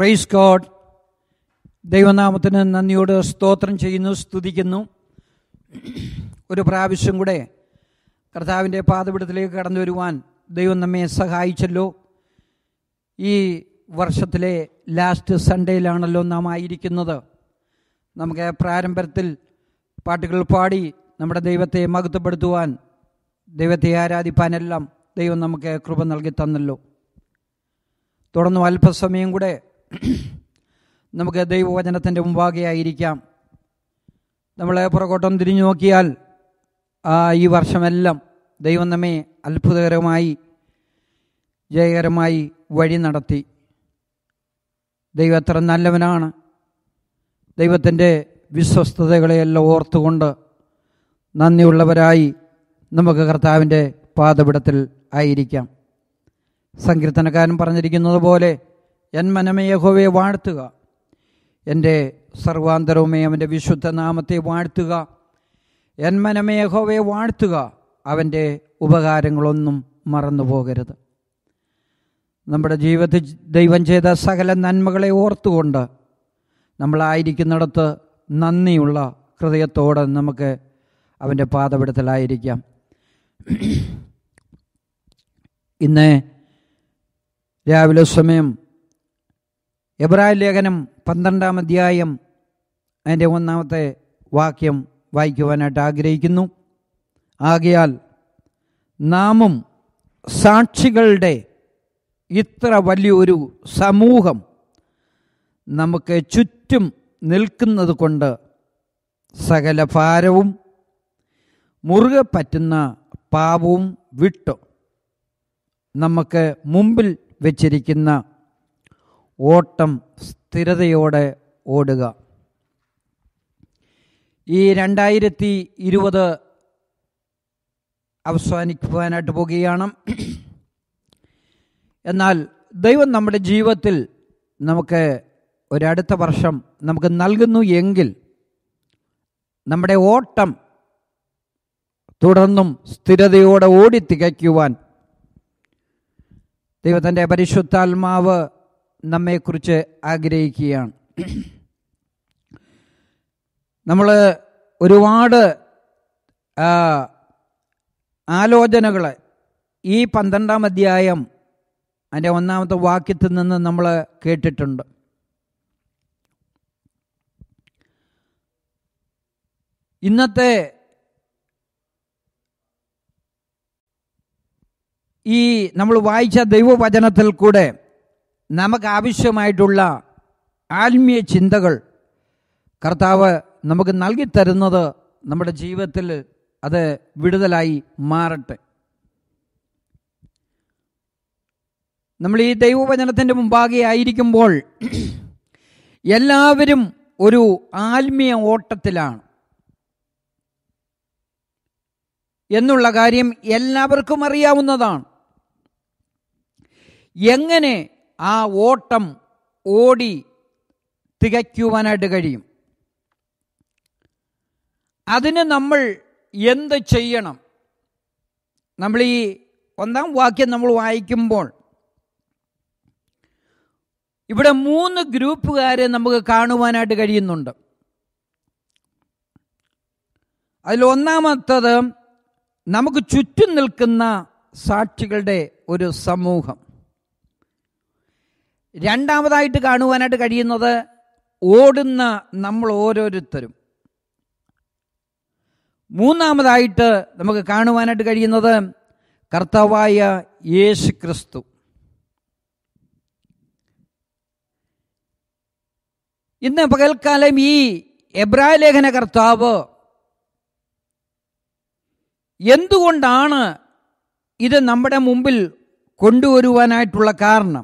Praise God ദൈവനാമത്തിന് നന്ദിയോട് സ്തോത്രം ചെയ്യുന്നു സ്തുതിക്കുന്നു ഒരു പ്രാവശ്യം കൂടെ കർത്താവിൻ്റെ പാതപിടത്തിലേക്ക് കടന്നു വരുവാൻ ദൈവം നമ്മെ സഹായിച്ചല്ലോ ഈ വർഷത്തിലെ ലാസ്റ്റ് സൺഡേയിലാണല്ലോ നാം ആയിരിക്കുന്നത് നമുക്ക് പ്രാരംഭത്തിൽ പാട്ടുകൾ പാടി നമ്മുടെ ദൈവത്തെ മഹത്വപ്പെടുത്തുവാൻ ദൈവത്തെ ആരാധിപ്പാനെല്ലാം ദൈവം നമുക്ക് കൃപ നൽകി തന്നല്ലോ തുടർന്നും അല്പസമയം കൂടെ നമുക്ക് ദൈവവചനത്തിൻ്റെ മുമ്പാകെ ആയിരിക്കാം നമ്മൾ പുറകോട്ടം തിരിഞ്ഞു നോക്കിയാൽ ആ ഈ വർഷമെല്ലാം ദൈവം നമ്മെ അത്ഭുതകരമായി ജയകരമായി വഴി നടത്തി ദൈവം എത്ര നല്ലവനാണ് ദൈവത്തിൻ്റെ വിശ്വസ്തതകളെയെല്ലാം ഓർത്തുകൊണ്ട് നന്ദിയുള്ളവരായി നമുക്ക് കർത്താവിൻ്റെ പാതപിടത്തിൽ ആയിരിക്കാം സങ്കീർത്തനക്കാരൻ പറഞ്ഞിരിക്കുന്നത് പോലെ എൻ മനമേ യഹോവയെ വാഴ്ത്തുക എൻ്റെ സർവാന്തരവുമേ അവൻ്റെ വിശുദ്ധ നാമത്തെ വാഴ്ത്തുക എൻ മനമേ യഹോവയെ വാഴ്ത്തുക അവൻ്റെ ഉപകാരങ്ങളൊന്നും മറന്നു പോകരുത് നമ്മുടെ ജീവിതത്തിൽ ദൈവം ചെയ്ത സകല നന്മകളെ ഓർത്തുകൊണ്ട് നമ്മളായിരിക്കുന്നിടത്ത് നന്ദിയുള്ള ഹൃദയത്തോടെ നമുക്ക് അവൻ്റെ പാതപിടത്തിലായിരിക്കാം ഇന്ന് രാവിലെ സമയം എബ്രാഹിം ലേഖനം പന്ത്രണ്ടാം അധ്യായം അതിൻ്റെ ഒന്നാമത്തെ വാക്യം വായിക്കുവാനായിട്ട് ആഗ്രഹിക്കുന്നു ആകയാൽ നാമും സാക്ഷികളുടെ ഇത്ര വലിയൊരു സമൂഹം നമുക്ക് ചുറ്റും നിൽക്കുന്നത് കൊണ്ട് സകല ഭാരവും മുറുകെ പറ്റുന്ന പാപവും വിട്ടു നമുക്ക് മുമ്പിൽ വച്ചിരിക്കുന്ന ഓട്ടം സ്ഥിരതയോടെ ഓടുക ഈ രണ്ടായിരത്തി ഇരുപത് അവസാനിക്കുവാനായിട്ട് പോകുകയാണ് എന്നാൽ ദൈവം നമ്മുടെ ജീവിതത്തിൽ നമുക്ക് ഒരടുത്ത വർഷം നമുക്ക് നൽകുന്നു എങ്കിൽ നമ്മുടെ ഓട്ടം തുടർന്നും സ്ഥിരതയോടെ ഓടി തികയ്ക്കുവാൻ ദൈവത്തിൻ്റെ പരിശുദ്ധാത്മാവ് നമ്മെക്കുറിച്ച് ആഗ്രഹിക്കുകയാണ് നമ്മൾ ഒരുപാട് ആലോചനകൾ ഈ പന്ത്രണ്ടാം അധ്യായം അതിൻ്റെ ഒന്നാമത്തെ വാക്യത്തിൽ നിന്ന് നമ്മൾ കേട്ടിട്ടുണ്ട് ഇന്നത്തെ ഈ നമ്മൾ വായിച്ച ദൈവവചനത്തിൽ കൂടെ നമുക്ക് ആവശ്യമായിട്ടുള്ള ആത്മീയ ചിന്തകൾ കർത്താവ് നമുക്ക് നൽകി തരുന്നത് നമ്മുടെ ജീവിതത്തിൽ അത് വിടുതലായി മാറട്ടെ നമ്മൾ ഈ ദൈവവചനത്തിൻ്റെ മുമ്പാകെ ആയിരിക്കുമ്പോൾ എല്ലാവരും ഒരു ആത്മീയ ഓട്ടത്തിലാണ് എന്നുള്ള കാര്യം എല്ലാവർക്കും അറിയാവുന്നതാണ് എങ്ങനെ ആ ഓട്ടം ഓടി തികയ്ക്കുവാനായിട്ട് കഴിയും അതിന് നമ്മൾ എന്ത് ചെയ്യണം നമ്മൾ ഈ ഒന്നാം വാക്യം നമ്മൾ വായിക്കുമ്പോൾ ഇവിടെ മൂന്ന് ഗ്രൂപ്പുകാരെ നമുക്ക് കാണുവാനായിട്ട് കഴിയുന്നുണ്ട് അതിൽ ഒന്നാമത്തത് നമുക്ക് ചുറ്റും നിൽക്കുന്ന സാക്ഷികളുടെ ഒരു സമൂഹം രണ്ടാമതായിട്ട് കാണുവാനായിട്ട് കഴിയുന്നത് ഓടുന്ന നമ്മൾ ഓരോരുത്തരും മൂന്നാമതായിട്ട് നമുക്ക് കാണുവാനായിട്ട് കഴിയുന്നത് കർത്താവായ യേശു ക്രിസ്തു ഇന്ന് പകൽക്കാലം ഈ എബ്രായ ലേഖന കർത്താവ് എന്തുകൊണ്ടാണ് ഇത് നമ്മുടെ മുമ്പിൽ കൊണ്ടുവരുവാനായിട്ടുള്ള കാരണം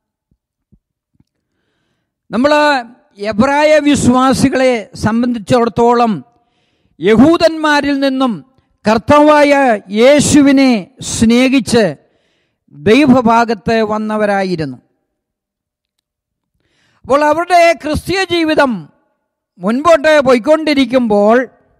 നമ്മൾ എബ്രായ വിശ്വാസികളെ സംബന്ധിച്ചിടത്തോളം യഹൂദന്മാരിൽ നിന്നും കർത്താവായ യേശുവിനെ സ്നേഹിച്ച് ദൈവഭാഗത്ത് വന്നവരായിരുന്നു അപ്പോൾ അവരുടെ ക്രിസ്തീയ ജീവിതം മുൻപോട്ട് പോയിക്കൊണ്ടിരിക്കുമ്പോൾ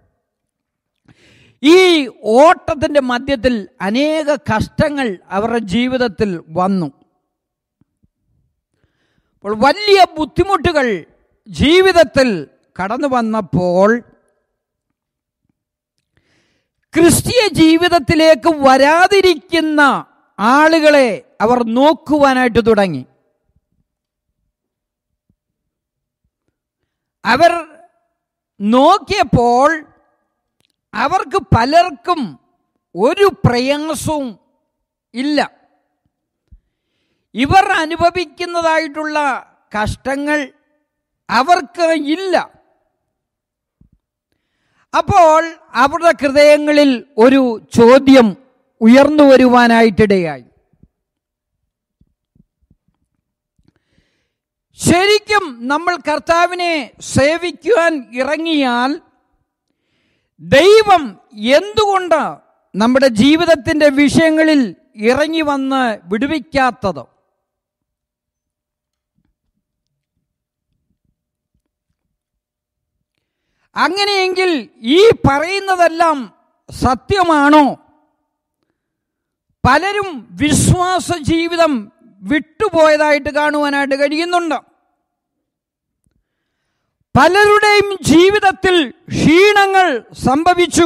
ഈ ഓട്ടത്തിൻ്റെ മധ്യത്തിൽ അനേക കഷ്ടങ്ങൾ അവരുടെ ജീവിതത്തിൽ വന്നു അപ്പോൾ വലിയ ബുദ്ധിമുട്ടുകൾ ജീവിതത്തിൽ കടന്നു വന്നപ്പോൾ ക്രിസ്തീയ ജീവിതത്തിലേക്ക് വരാതിരിക്കുന്ന ആളുകളെ അവർ നോക്കുവാനായിട്ട് തുടങ്ങി അവർ നോക്കിയപ്പോൾ അവർക്ക് പലർക്കും ഒരു പ്രയാസവും ഇല്ല ഇവർ അനുഭവിക്കുന്നതായിട്ടുള്ള കഷ്ടങ്ങൾ അവർക്ക് ഇല്ല അപ്പോൾ അവരുടെ ഹൃദയങ്ങളിൽ ഒരു ചോദ്യം ഉയർന്നു വരുവാനായിട്ടിടയായി ശരിക്കും നമ്മൾ കർത്താവിനെ സേവിക്കുവാൻ ഇറങ്ങിയാൽ ദൈവം എന്തുകൊണ്ട് നമ്മുടെ ജീവിതത്തിൻ്റെ വിഷയങ്ങളിൽ ഇറങ്ങി വന്ന് വിടുവിക്കാത്തത് അങ്ങനെയെങ്കിൽ ഈ പറയുന്നതെല്ലാം സത്യമാണോ പലരും വിശ്വാസ ജീവിതം വിട്ടുപോയതായിട്ട് കാണുവാനായിട്ട് കഴിയുന്നുണ്ട് പലരുടെയും ജീവിതത്തിൽ ക്ഷീണങ്ങൾ സംഭവിച്ചു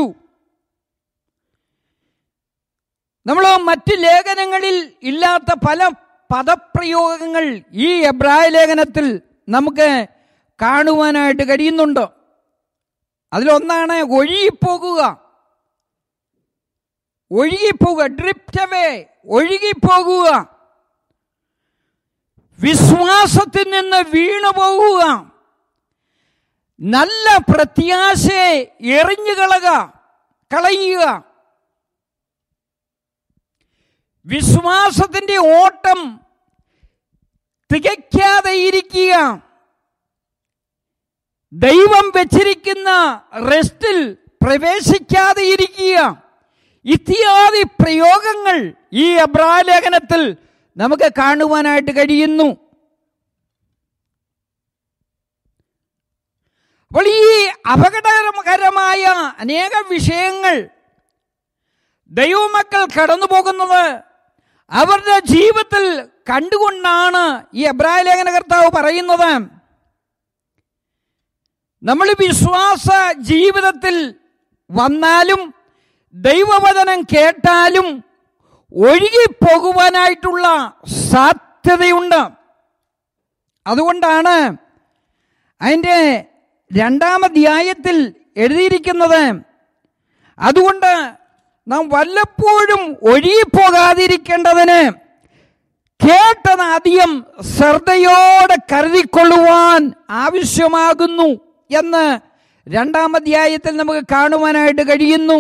നമ്മൾ മറ്റ് ലേഖനങ്ങളിൽ ഇല്ലാത്ത പല പദപ്രയോഗങ്ങൾ ഈ എബ്രായ ലേഖനത്തിൽ നമുക്ക് കാണുവാനായിട്ട് കഴിയുന്നുണ്ട് അതിലൊന്നാണ് ഒഴുകിപ്പോകുക ഒഴുകിപ്പോകുക ഡ്രിപ്റ്റവേ ഒഴുകിപ്പോകുക വിശ്വാസത്തിൽ നിന്ന് വീണു പോകുക നല്ല പ്രത്യാശയെ എറിഞ്ഞു കളക കളയുക വിശ്വാസത്തിന്റെ ഓട്ടം തികയ്ക്കാതെ ഇരിക്കുക ദൈവം വെച്ചിരിക്കുന്ന റെസ്റ്റിൽ പ്രവേശിക്കാതെ ഇരിക്കുക ഇത്യാദി പ്രയോഗങ്ങൾ ഈ അബ്രാലേഖനത്തിൽ നമുക്ക് കാണുവാനായിട്ട് കഴിയുന്നു അപ്പോൾ ഈ അപകടകരമായ അനേക വിഷയങ്ങൾ ദൈവമക്കൾ കടന്നു പോകുന്നത് അവരുടെ ജീവിതത്തിൽ കണ്ടുകൊണ്ടാണ് ഈ എബ്രായ ലേഖന കർത്താവ് പറയുന്നത് നമ്മൾ വിശ്വാസ ജീവിതത്തിൽ വന്നാലും ദൈവവചനം കേട്ടാലും ഒഴുകിപ്പോകുവാനായിട്ടുള്ള സാധ്യതയുണ്ട് അതുകൊണ്ടാണ് അതിൻ്റെ രണ്ടാമധ്യായത്തിൽ എഴുതിയിരിക്കുന്നത് അതുകൊണ്ട് നാം വല്ലപ്പോഴും ഒഴുകിപ്പോകാതിരിക്കേണ്ടതിന് കേട്ടത് അധികം ശ്രദ്ധയോടെ കരുതിക്കൊള്ളുവാൻ ആവശ്യമാകുന്നു എന്ന് രണ്ടാമധ്യായത്തിൽ നമുക്ക് കാണുവാനായിട്ട് കഴിയുന്നു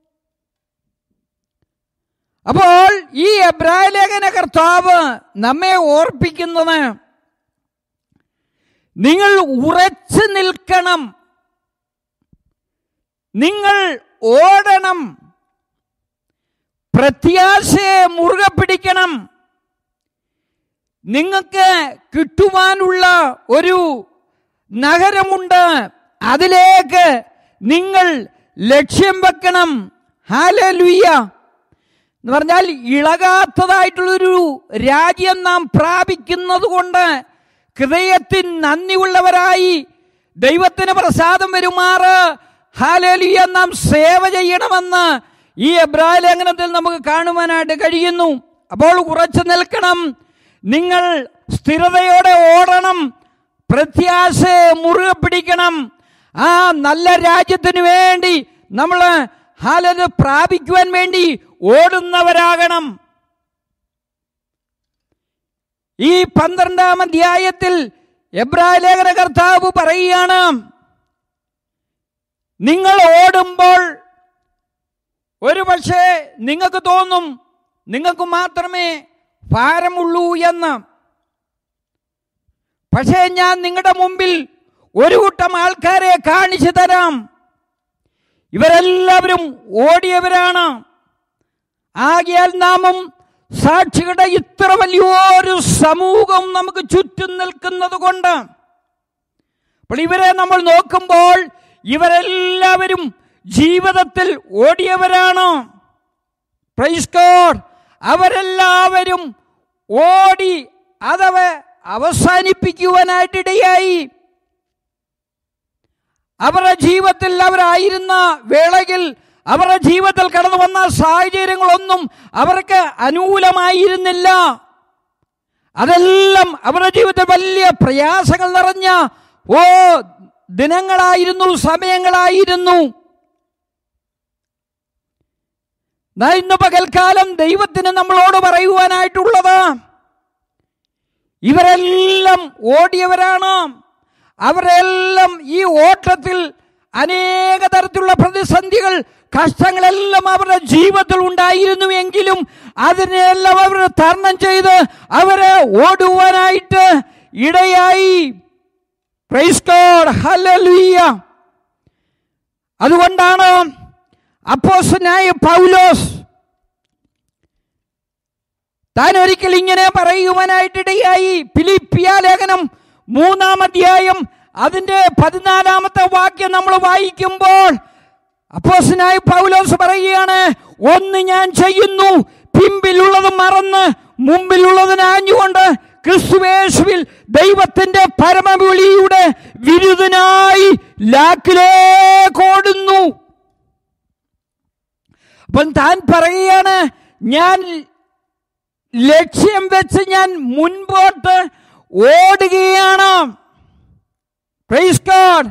അപ്പോൾ ഈ എബ്രായ ലേഖന കർത്താവ് നമ്മെ ഓർപ്പിക്കുന്നത് നിങ്ങൾ ഉറച്ചു നിൽക്കണം നിങ്ങൾ ഓടണം പ്രത്യാശയെ മുറുകെ പിടിക്കണം നിങ്ങൾക്ക് കിട്ടുവാനുള്ള ഒരു നഗരമുണ്ട് അതിലേക്ക് നിങ്ങൾ ലക്ഷ്യം വെക്കണം ഹാലലുയ്യ എന്ന് പറഞ്ഞാൽ ഇളകാത്തതായിട്ടുള്ളൊരു രാജ്യം നാം പ്രാപിക്കുന്നത് കൊണ്ട് ഹൃദയത്തിൽ നന്ദിയുള്ളവരായി ദൈവത്തിന് പ്രസാദം വരുമാറ് ഹാലലിയ നാം സേവ ചെയ്യണമെന്ന് ഈ എബ്രായ ലേഖനത്തിൽ നമുക്ക് കാണുവാനായിട്ട് കഴിയുന്നു അപ്പോൾ ഉറച്ചു നിൽക്കണം നിങ്ങൾ സ്ഥിരതയോടെ ഓടണം പ്രത്യാശയെ മുറുകെ പിടിക്കണം ആ നല്ല രാജ്യത്തിന് വേണ്ടി നമ്മൾ ഹാലത് പ്രാപിക്കുവാൻ വേണ്ടി ഓടുന്നവരാകണം ഈ പന്ത്രണ്ടാം അധ്യായത്തിൽ എബ്രായ ലേഖന കർത്താവ് പറയുകയാണ് നിങ്ങൾ ഓടുമ്പോൾ ഒരു പക്ഷേ നിങ്ങൾക്ക് തോന്നും നിങ്ങൾക്ക് മാത്രമേ ഭാരമുള്ളൂ എന്ന് പക്ഷേ ഞാൻ നിങ്ങളുടെ മുമ്പിൽ ഒരു കൂട്ടം ആൾക്കാരെ കാണിച്ചു തരാം ഇവരെല്ലാവരും ഓടിയവരാണ് ആകിയാൽ നാമും സാക്ഷികളുടെ ഇത്ര വലിയൊരു സമൂഹം നമുക്ക് ചുറ്റും നിൽക്കുന്നത് കൊണ്ട് അപ്പോൾ ഇവരെ നമ്മൾ നോക്കുമ്പോൾ ഇവരെല്ലാവരും ജീവിതത്തിൽ ഓടിയവരാണ് പ്രൈസ് ഗോഡ് അവരെല്ലാവരും ഓടി അതവ അവസാനിപ്പിക്കുവാനായിട്ടിടയായി അവരുടെ ജീവിതത്തിൽ അവരായിരുന്ന വേളയിൽ അവരുടെ ജീവിതത്തിൽ കടന്നു വന്ന സാഹചര്യങ്ങളൊന്നും അവർക്ക് അനുകൂലമായിരുന്നില്ല അതെല്ലാം അവരുടെ ജീവിതത്തിൽ വലിയ പ്രയാസങ്ങൾ നിറഞ്ഞ ഓ ദിനങ്ങളായിരുന്നു സമയങ്ങളായിരുന്നു ദാ ഇന്ന് പകൽക്കാലം ദൈവത്തിന് നമ്മളോട് പറയുവാനായിട്ടുള്ളത് ഇവരെല്ലാം ഓടിയവരാണ് അവരെല്ലാം ഈ ഓട്ടത്തിൽ അനേക തരത്തിലുള്ള പ്രതിസന്ധികൾ കഷ്ടങ്ങളെല്ലാം അവരുടെ ജീവിതത്തിൽ ഉണ്ടായിരുന്നുവെങ്കിലും അതിനെല്ലാം അവർ തരണം ചെയ്ത് അവരെ ഓടുവാനായിട്ട് ഇടയായി പ്രൈസ് ഗോഡ് ഹല്ലേലൂയ അതുകൊണ്ടാണ് അപ്പോസനായ പൗലോസ് താൻ ഒരിക്കൽ ഇങ്ങനെ പറയുവാനായിട്ടിടയായി ഫിലിപ്പിയ ലേഖനം മൂന്നാം അധ്യായം അതിന്റെ പതിനാലാമത്തെ വാക്യം നമ്മൾ വായിക്കുമ്പോൾ അപ്പോസനായ പൗലോസ് പറയുകയാണ് ഒന്ന് ഞാൻ ചെയ്യുന്നു പിമ്പിലുള്ളത് മറന്ന് മുമ്പിലുള്ളതിനാഞ്ഞുകൊണ്ട് ക്രിസ്തുവേശുവിൽ ദൈവത്തിന്റെ പരമവിളിയുടെ വിരുദ്ധനായി ലാക്കിലേക്കോടുന്നു അപ്പം താൻ പറയുകയാണ് ഞാൻ ലക്ഷ്യം വെച്ച് ഞാൻ മുൻപോട്ട് ഓടുകയാണ് praise God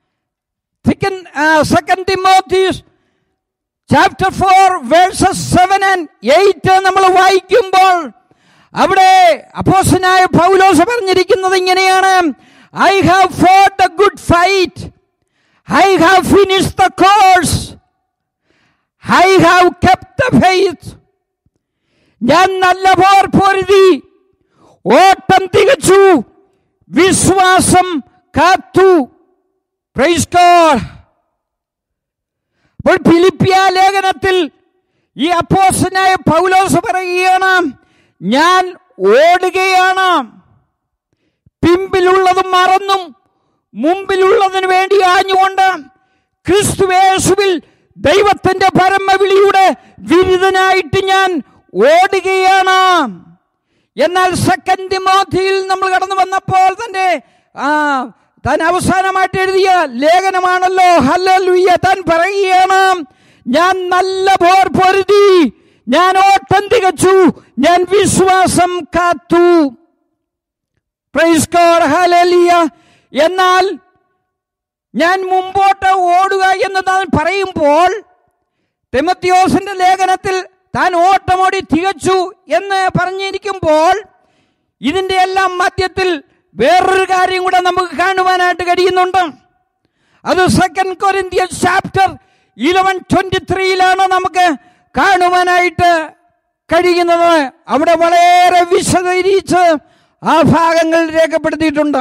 second Timothy chapter four verses seven and eight നമ്മൾ വായിക്കുമ്പോൾ അവിടെ അപ്പോസനായ പൗലോസ് പറഞ്ഞിരിക്കുന്നത് ഇങ്ങനെയാണ് I have fought the good fight I have finish the course I have kept the faith ഞാൻ നല്ല പോർ പൊരുതി ഓട്ടം തികച്ചു വിശ്വാസം കാത്തു പ്രൈസ് ഗോഡ് അപ്പോൾ ഫിലിപ്പിയ ലേഖനത്തിൽ ഈ അപ്പോസനായ പൗലോസ് പറയുകയാണ് ഞാൻ ഓടുകയാണ് പിമ്പിലുള്ളത് മറന്നും മുമ്പിലുള്ളതിന് വേണ്ടി ആഞ്ഞുകൊണ്ട് ക്രിസ്തുവേശുവിൽ ദൈവത്തിന്റെ പരമവിളിയുടെ വിരുദ്ധനായിട്ട് ഞാൻ ഓടുകയാണ് എന്നാൽ സെക്കൻഡ് തിമോത്തിയിൽ നമ്മൾ കടന്നു വന്നപ്പോൾ തന്റെ ആ താൻ അവസാനമായിട്ട് എഴുതിയ ലേഖനമാണല്ലോ ഹല്ലേലൂയ താൻ പറയുകയാണ് ഞാൻ നല്ല പോർ പൊരുതി ഞാൻ ഓട്ടം തികച്ചു ഞാൻ വിശ്വാസം കാത്തു പ്രൈസ് ഗോഡ് ഹല്ലേലൂയ എന്നാൽ ഞാൻ മുമ്പോട്ട് ഓടുക എന്ന് താൻ പറയുമ്പോൾ തിമത്യോസിന്റെ ലേഖനത്തിൽ താൻ ഓട്ടമോടി തികച്ചു എന്ന് പറഞ്ഞിരിക്കുമ്പോൾ ഇതിന്റെ എല്ലാം മധ്യത്തിൽ വേറൊരു കാര്യം കൂടെ നമുക്ക് കാണുവാനായിട്ട് കഴിയുന്നുണ്ട് അത് second Corinthian chapter eleven twenty ത്രീയിലാണ് നമുക്ക് കാണുവാനായിട്ട് കഴിയുന്നത് അവിടെ വളരെ വിശദീകരിച്ച് ആ ഭാഗങ്ങൾ രേഖപ്പെടുത്തിയിട്ടുണ്ട്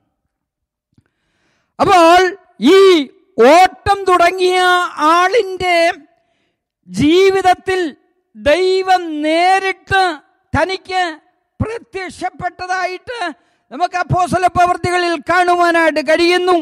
അപ്പോൾ ഈ ഓട്ടം തുടങ്ങിയ ആളിൻ്റെ ജീവിതത്തിൽ ദൈവം നേരിട്ട് തനിക്ക് പ്രത്യക്ഷപ്പെട്ടതായിട്ട് നമുക്ക് അപ്പോസല പ്രവൃത്തികളിൽ കാണുവാനായിട്ട് കഴിയുന്നു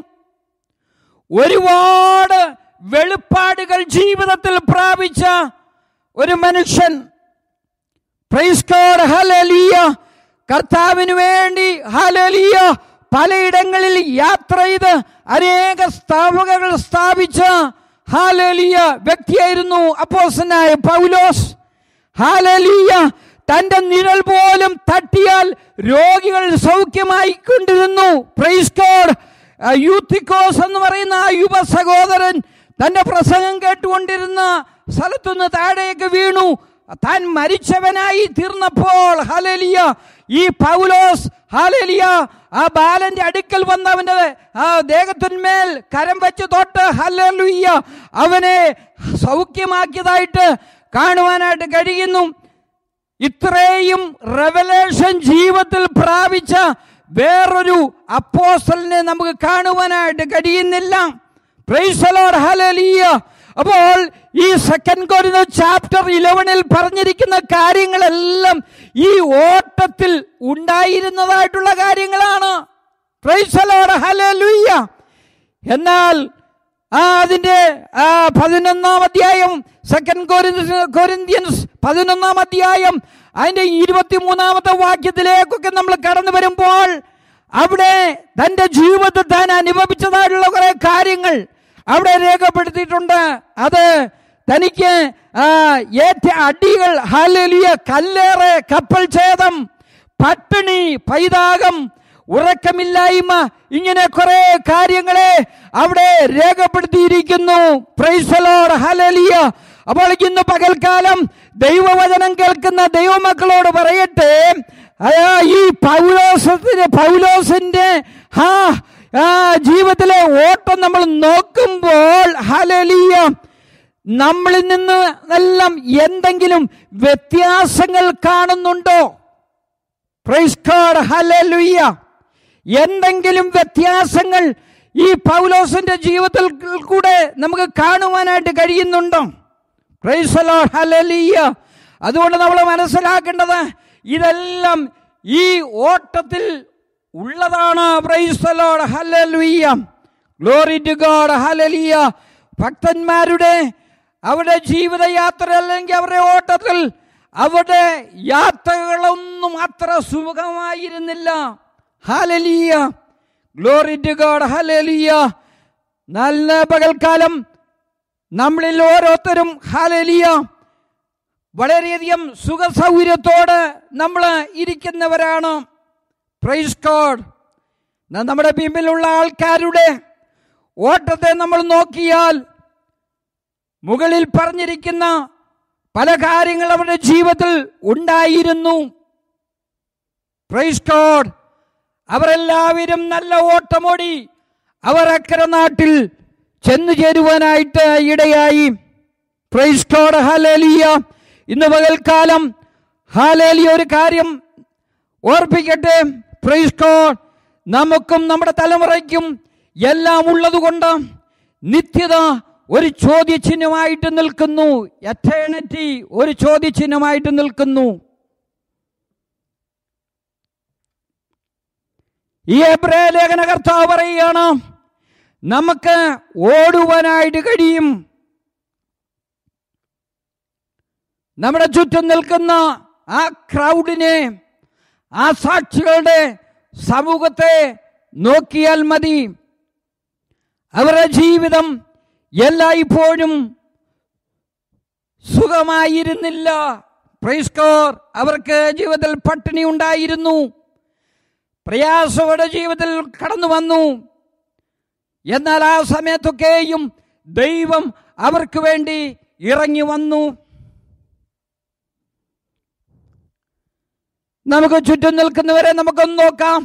ഒരുപാട് വെളിപ്പാടുകൾ ജീവിതത്തിൽ പ്രാപിച്ച ഒരു മനുഷ്യൻ പ്രൈസ് ഗോഡ് ഹല്ലേലൂയ കർത്താവിന് വേണ്ടി ഹല്ലേലൂയ പലയിടങ്ങളിൽ യാത്ര ചെയ്ത് അനേക സ്ഥാപകകൾ സ്ഥാപിച്ച ഹാലലിയ വ്യക്തിയായിരുന്നു അപ്പോസനായ പൗലോസ് ഹാലലിയ തന്റെ നിഴൽ പോലും തട്ടിയാൽ രോഗികൾ സൗഖ്യമായി കൊണ്ടിരുന്നു പ്രൈസ് ഗോഡ് യൂത്തിക്കോസ് എന്ന് പറയുന്ന ആ യുവ സഹോദരൻ തന്റെ പ്രസംഗം കേട്ടുകൊണ്ടിരുന്ന സ്ഥലത്തുനിന്ന് താഴേക്ക് വീണു താൻ മരിച്ചവനായി തീർന്നപ്പോൾ ഹലലിയ ഈ പൗലോസ് ഹാലലിയ ആ ബാലന്റെ അടുക്കൽ വന്നവന്റെ ആ ദേഹത്തിന്മേൽ കരം വെച്ച് തൊട്ട് ഹലലുയ്യ അവനെ സൗഖ്യമാക്കിയതായിട്ട് കാണുവാനായിട്ട് കഴിയുന്നു ഇത്രയും റെവലേഷൻ ജീവിതത്തിൽ പ്രാപിച്ച വേറൊരു അപ്പോസ്റ്റലിനെ നമുക്ക് കാണുവാനായിട്ട് കഴിയുന്നില്ല പ്രൈസലോഡ് ഹലലിയ അപ്പോൾ ഈ സെക്കൻഡ് കോരിന് ചാപ്റ്റർ ഇലവനിൽ പറഞ്ഞിരിക്കുന്ന കാര്യങ്ങളെല്ലാം ഈ ഓട്ടത്തിൽ ഉണ്ടായിരുന്നതായിട്ടുള്ള കാര്യങ്ങളാണ് പ്രൈസലോഡ് ഹലലുയ്യ എന്നാൽ ആ അതിന്റെ ആ പതിനൊന്നാം അധ്യായം സെക്കൻഡ് കൊരിന്ത്യൻസ് പതിനൊന്നാം അധ്യായം അതിന്റെ ഇരുപത്തിമൂന്നാമത്തെ വാക്യത്തിലേക്കൊക്കെ നമ്മൾ കടന്നു വരുമ്പോൾ അവിടെ തന്റെ ജീവിതത്തിൽ താൻ അനുഭവിച്ചതായിട്ടുള്ള കുറെ കാര്യങ്ങൾ അവിടെ രേഖപ്പെടുത്തിയിട്ടുണ്ട് അത് തനിക്ക് ആ, ഏറ്റ അടികൾ ഹാലലിയ കല്ലേറ് കപ്പൽ ഛേദം പട്ടിണി പൈതാകം ഉറക്കമില്ലായ്മ ഇങ്ങനെ കുറെ കാര്യങ്ങളെ അവിടെ രേഖപ്പെടുത്തിയിരിക്കുന്നു പ്രൈസലോട് ഹലലിയ അപ്പോൾ ഇന്ന് പകൽക്കാലം ദൈവവചനം കേൾക്കുന്ന ദൈവമക്കളോട് പറയട്ടെ അയ്യാ, ഈ പൗലോസത്തിന് പൗലോസിന്റെ ആ ആ, ജീവിതത്തിലെ ഓട്ടം നമ്മൾ നോക്കുമ്പോൾ ഹലലിയ നമ്മളിൽ നിന്ന് എല്ലാം എന്തെങ്കിലും വ്യത്യാസങ്ങൾ കാണുന്നുണ്ടോ പ്രൈസ് ഗോഡ് ഹല്ലേലൂയ എന്തെങ്കിലും വ്യത്യാസങ്ങൾ ഈ പൗലോസിന്റെ ജീവിതത്തിൽ കൂടെ നമുക്ക് കാണുവാനായിട്ട് കഴിയുന്നുണ്ടോ പ്രൈസ് ലോർഡ് ഹല്ലേലൂയ അതുകൊണ്ട് നമ്മൾ മനസ്സിലാക്കേണ്ടത് ഇതെല്ലാം ഈ ഓട്ടത്തിൽ ഉള്ളതാണ് praise Lord hallelujah glory to God hallelujah ഭക്തന്മാരുടെ അവരുടെ ജീവിതയാത്ര അല്ലെങ്കിൽ അവരുടെ ഓട്ടത്തിൽ അവരുടെ യാത്രകളൊന്നും അത്ര സുമുഖമായിരുന്നില്ല ഹാലലിയ ഗ്ലോറി ടു ഗോഡ് ഹാലലിയ നല്ല പകൽക്കാലം നമ്മളിൽ ഓരോരുത്തരും ഹാലലിയ വളരെയധികം സുഖസൗകര്യത്തോട് നമ്മൾ ഇരിക്കുന്നവരാണ് പ്രൈസ് ഗോഡ് നമ്മുടെ പിമ്പിലുള്ള ആൾക്കാരുടെ ഓട്ടത്തെ നമ്മൾ നോക്കിയാൽ മുകളിൽ പറഞ്ഞിരിക്കുന്ന പല കാര്യങ്ങൾ അവരുടെ ജീവിതത്തിൽ ഉണ്ടായിരുന്നു പ്രൈസ് ഗോഡ് അവരെല്ലാവരും നല്ല ഓട്ടമോടി അവർ അക്കരെ നാട്ടിൽ ചെന്നു ചേരുവാനായിട്ട് ഇടയായി പ്രൈസ് ഗോഡ് ഹാലേലിയ ഇന്ന് പകൽക്കാലം ഹാലേലിയ ഒരു കാര്യം ഓർപ്പിക്കട്ടെ പ്രൈസ് ഗോഡ് നമുക്കും നമ്മുടെ തലമുറയ്ക്കും എല്ലാം ഉള്ളതുകൊണ്ട് നിത്യത ഒരു ചോദ്യചിഹ്നമായിട്ട് നിൽക്കുന്നു എറ്റേണിറ്റി ഒരു ചോദ്യചിഹ്നമായിട്ട് നിൽക്കുന്നു ഈ എബ്രേ ലേഖന കർത്താവ് പറയുകയാണ് നമുക്ക് ഓടുവാനായിട്ട് കഴിയും നമ്മുടെ ചുറ്റും നിൽക്കുന്ന ആ ക്രൗഡിനെ ആ സാക്ഷികളുടെ സമൂഹത്തെ നോക്കിയാൽ മതി അവരുടെ ജീവിതം എല്ലായ്പ്പോഴും സുഖമായിരുന്നില്ല പ്രൈസ്കോർ അവർക്ക് ജീവിതത്തിൽ പട്ടിണി ഉണ്ടായിരുന്നു പ്രയാസവരുടെ ജീവിതത്തിൽ കടന്നു വന്നു എന്നാൽ ആ സമയത്തൊക്കെയും ദൈവം അവർക്ക് വേണ്ടി ഇറങ്ങി വന്നു നമുക്ക് ചുറ്റും നിൽക്കുന്നവരെ നമുക്കൊന്ന് നോക്കാം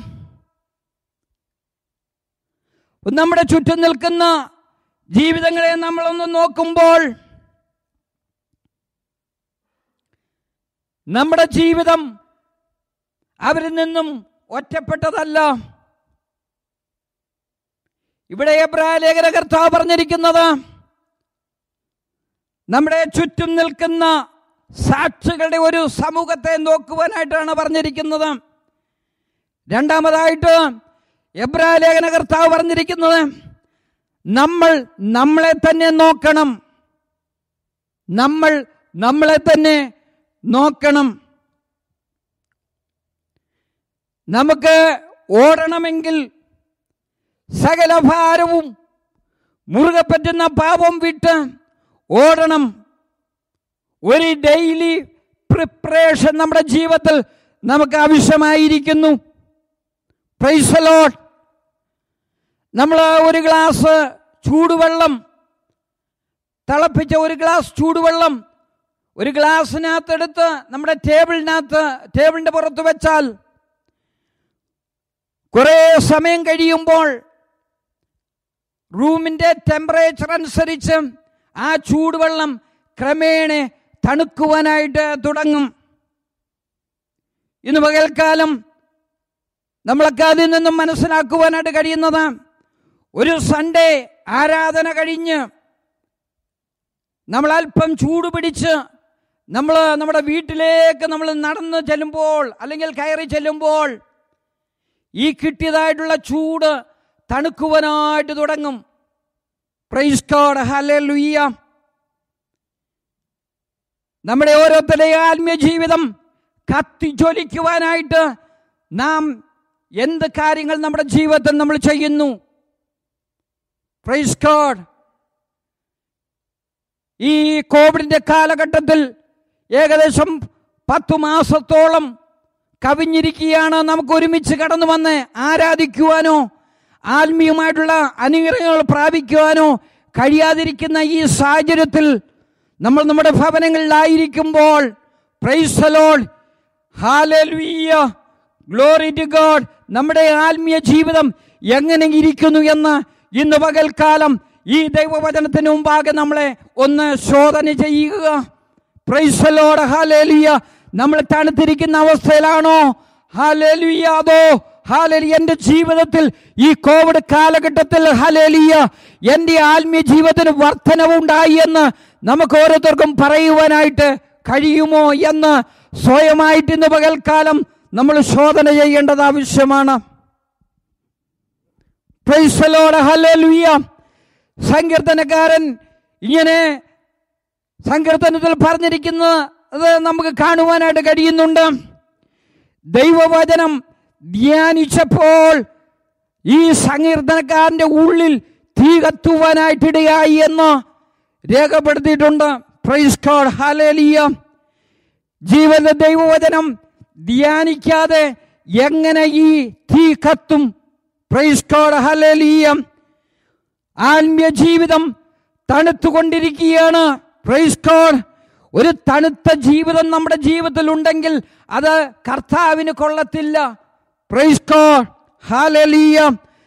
നമ്മുടെ ചുറ്റും നിൽക്കുന്ന ജീവിതങ്ങളെ നമ്മളൊന്ന് നോക്കുമ്പോൾ നമ്മുടെ ജീവിതം അവരിൽ നിന്നും ഒറ്റപ്പെട്ടതല്ല ഇവിടെ എബ്രായ ലേഖന കർത്താവ് പറഞ്ഞിരിക്കുന്നത് നമ്മുടെ ചുറ്റും നിൽക്കുന്ന സാക്ഷികളുടെ ഒരു സമൂഹത്തെ നോക്കുവാനായിട്ടാണ് പറഞ്ഞിരിക്കുന്നത് രണ്ടാമതായിട്ട് എബ്രായ ലേഖന കർത്താവ് പറഞ്ഞിരിക്കുന്നത് നമ്മൾ നമ്മളെ തന്നെ നോക്കണം നമ്മൾ നമ്മളെ തന്നെ നോക്കണം നമുക്ക് ഓടണമെങ്കിൽ സകല ഭാരവും മുറുകെ പറ്റുന്ന പാപം വിട്ട് ഓടണം ഒരു ഡെയിലി പ്രിപ്പറേഷൻ നമ്മുടെ ജീവിതത്തിൽ നമുക്ക് ആവശ്യമായിരിക്കുന്നു പ്രൈസലോട്ട് നമ്മൾ ഒരു ഗ്ലാസ് ചൂടുവെള്ളം തിളപ്പിച്ച ഒരു ഗ്ലാസ് ചൂടുവെള്ളം ഒരു ഗ്ലാസ്സിനകത്ത് എടുത്ത് നമ്മുടെ ടേബിളിനകത്ത് ടേബിളിന്റെ പുറത്ത് വെച്ചാൽ കുറേ സമയം കഴിയുമ്പോൾ റൂമിന്റെ ടെമ്പറേച്ചർ അനുസരിച്ച് ആ ചൂടുവെള്ളം ക്രമേണ തണുക്കുവാനായിട്ട് തുടങ്ങും ഇന്ന് പകൽക്കാലം നമ്മളൊക്കെ അതിൽ നിന്നും മനസ്സിലാക്കുവാനായിട്ട് കഴിയുന്നത് ഒരു സൺഡേ ആരാധന കഴിഞ്ഞ് നമ്മൾ അല്പം ചൂട് പിടിച്ച് നമ്മൾ നമ്മുടെ വീട്ടിലേക്ക് നമ്മൾ നടന്ന് ചെല്ലുമ്പോൾ അല്ലെങ്കിൽ കയറി ചെല്ലുമ്പോൾ ഈ കിട്ടിയതായിട്ടുള്ള ചൂട് തണുക്കുവാനായിട്ട് തുടങ്ങും പ്രൈസ് ഗോഡ് ഹല്ലേലൂയ നമ്മുടെ ഓരോരുത്തരുടെയും ആത്മീയ ജീവിതം കത്തിജ്വലിക്കുവാനായിട്ട് നാം എന്ത് കാര്യങ്ങൾ നമ്മുടെ ജീവിതത്തിൽ നമ്മൾ ചെയ്യുന്നു പ്രൈസ് ഗോഡ് ഈ കോവിഡിന്റെ കാലഘട്ടത്തിൽ ഏകദേശം പത്തു മാസത്തോളം കവിഞ്ഞിരിക്കുകയാണ് നമുക്ക് ഒരുമിച്ച് കടന്നു വന്ന് ആരാധിക്കുവാനോ ആത്മീയമായിട്ടുള്ള അനുഗ്രഹങ്ങൾ പ്രാപിക്കുവാനോ കഴിയാതിരിക്കുന്ന ഈ സാഹചര്യത്തിൽ നമ്മൾ നമ്മുടെ ഭവനങ്ങളിലായിരിക്കുമ്പോൾ പ്രൈസലോൾ ഹാലലുയ്യ ഗ്ലോറി ടു ഗോഡ് നമ്മുടെ ആത്മീയ ജീവിതം എങ്ങനെ ഇരിക്കുന്നു എന്ന് ഇന്ന് പകൽക്കാലം ഈ ദൈവവചനത്തിന് മുമ്പാകെ നമ്മളെ ഒന്ന് ശോധന ചെയ്യുക പ്രൈസലോട് ഹാലേലിയ നമ്മൾ തണുത്തിരിക്കുന്ന അവസ്ഥയിലാണോ ഹാലേലിയ അതോ ഹാലേലി എൻ്റെ ജീവിതത്തിൽ ഈ കോവിഡ് കാലഘട്ടത്തിൽ ഹാലേലിയ എൻ്റെ ആത്മീയ ജീവിതത്തിന് വർധനവുണ്ടായി എന്ന് നമുക്ക് ഓരോരുത്തർക്കും പറയുവാനായിട്ട് കഴിയുമോ എന്ന് സ്വയമായിട്ട് ഇന്ന് പകൽക്കാലം നമ്മൾ ശോധന ചെയ്യേണ്ടത് ആവശ്യമാണ് പ്രൈസലോട് ഹല്ലേലൂയ സങ്കീർത്തനക്കാരൻ ഇങ്ങനെ സങ്കീർത്തനത്തിൽ പറഞ്ഞിരിക്കുന്നത് അത് നമുക്ക് കാണുവാനായിട്ട് കഴിയുന്നുണ്ട് ദൈവവചനം ധ്യാനിച്ചപ്പോൾ ഈ സങ്കീർത്തനക്കാരന്റെ ഉള്ളിൽ തീ കത്തുവാനായിട്ടിടയായി എന്ന് രേഖപ്പെടുത്തിയിട്ടുണ്ട് പ്രൈസ് ഗോഡ് ഹാലേലിയ ജീവന്റെ ദൈവവചനം ധ്യാനിക്കാതെ എങ്ങനെ ഈ തീ കത്തും പ്രൈസ് ഗോഡ് ഹല്ലേലൂയ ആത്മീയ ജീവിതം തണുത്തുകൊണ്ടിരിക്കുകയാണ് പ്രൈസ് ഗോഡ് ഒരു തണുത്ത ജീവിതം നമ്മുടെ ജീവിതത്തിൽ ഉണ്ടെങ്കിൽ അത് കർത്താവിന് കൊള്ളത്തില്ല പ്രൈസ് ഗോഡ് ഹാലലിയ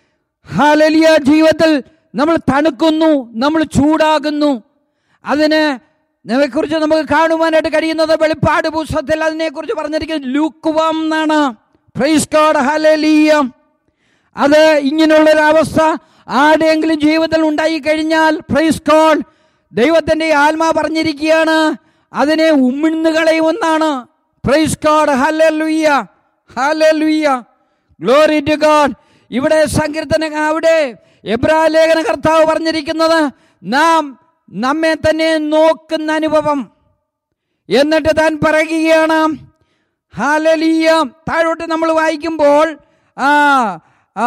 ഹാലലിയ ജീവിതത്തിൽ നമ്മൾ തണുക്കുന്നു നമ്മൾ ചൂടാകുന്നു അതിന് കുറിച്ച് നമുക്ക് കാണുവാനായിട്ട് കഴിയുന്നത് വെളിപ്പാട് പുസ്തകത്തിൽ അതിനെക്കുറിച്ച് പറഞ്ഞിരിക്കുന്നത് ലൂക്കുവാം എന്നാണ് പ്രൈസ് ഗോഡ് ഹാലലിയ അത് ഇങ്ങനെയുള്ളൊരവസ്ഥ ആരുടെയെങ്കിലും ജീവിതത്തിൽ ഉണ്ടായി കഴിഞ്ഞാൽ പ്രൈസ് ഗോഡ് ദൈവത്തിന്റെ ആത്മാ പറഞ്ഞിരിക്കുകയാണ് അതിനെ ഉമിഴ്ന്നു കളയുമെന്നാണ് praise God hallelujah hallelujah glory to God ഇവിടെ സങ്കീർത്തന അവിടെ എബ്രാ ലേഖന കർത്താവ് പറഞ്ഞിരിക്കുന്നത് നാം നമ്മെ തന്നെ നോക്കുന്ന അനുഭവം എന്നിട്ട് താൻ പറയുകയാണ് ഹാലലീയ താഴോട്ട് നമ്മൾ വായിക്കുമ്പോൾ ആ ആ,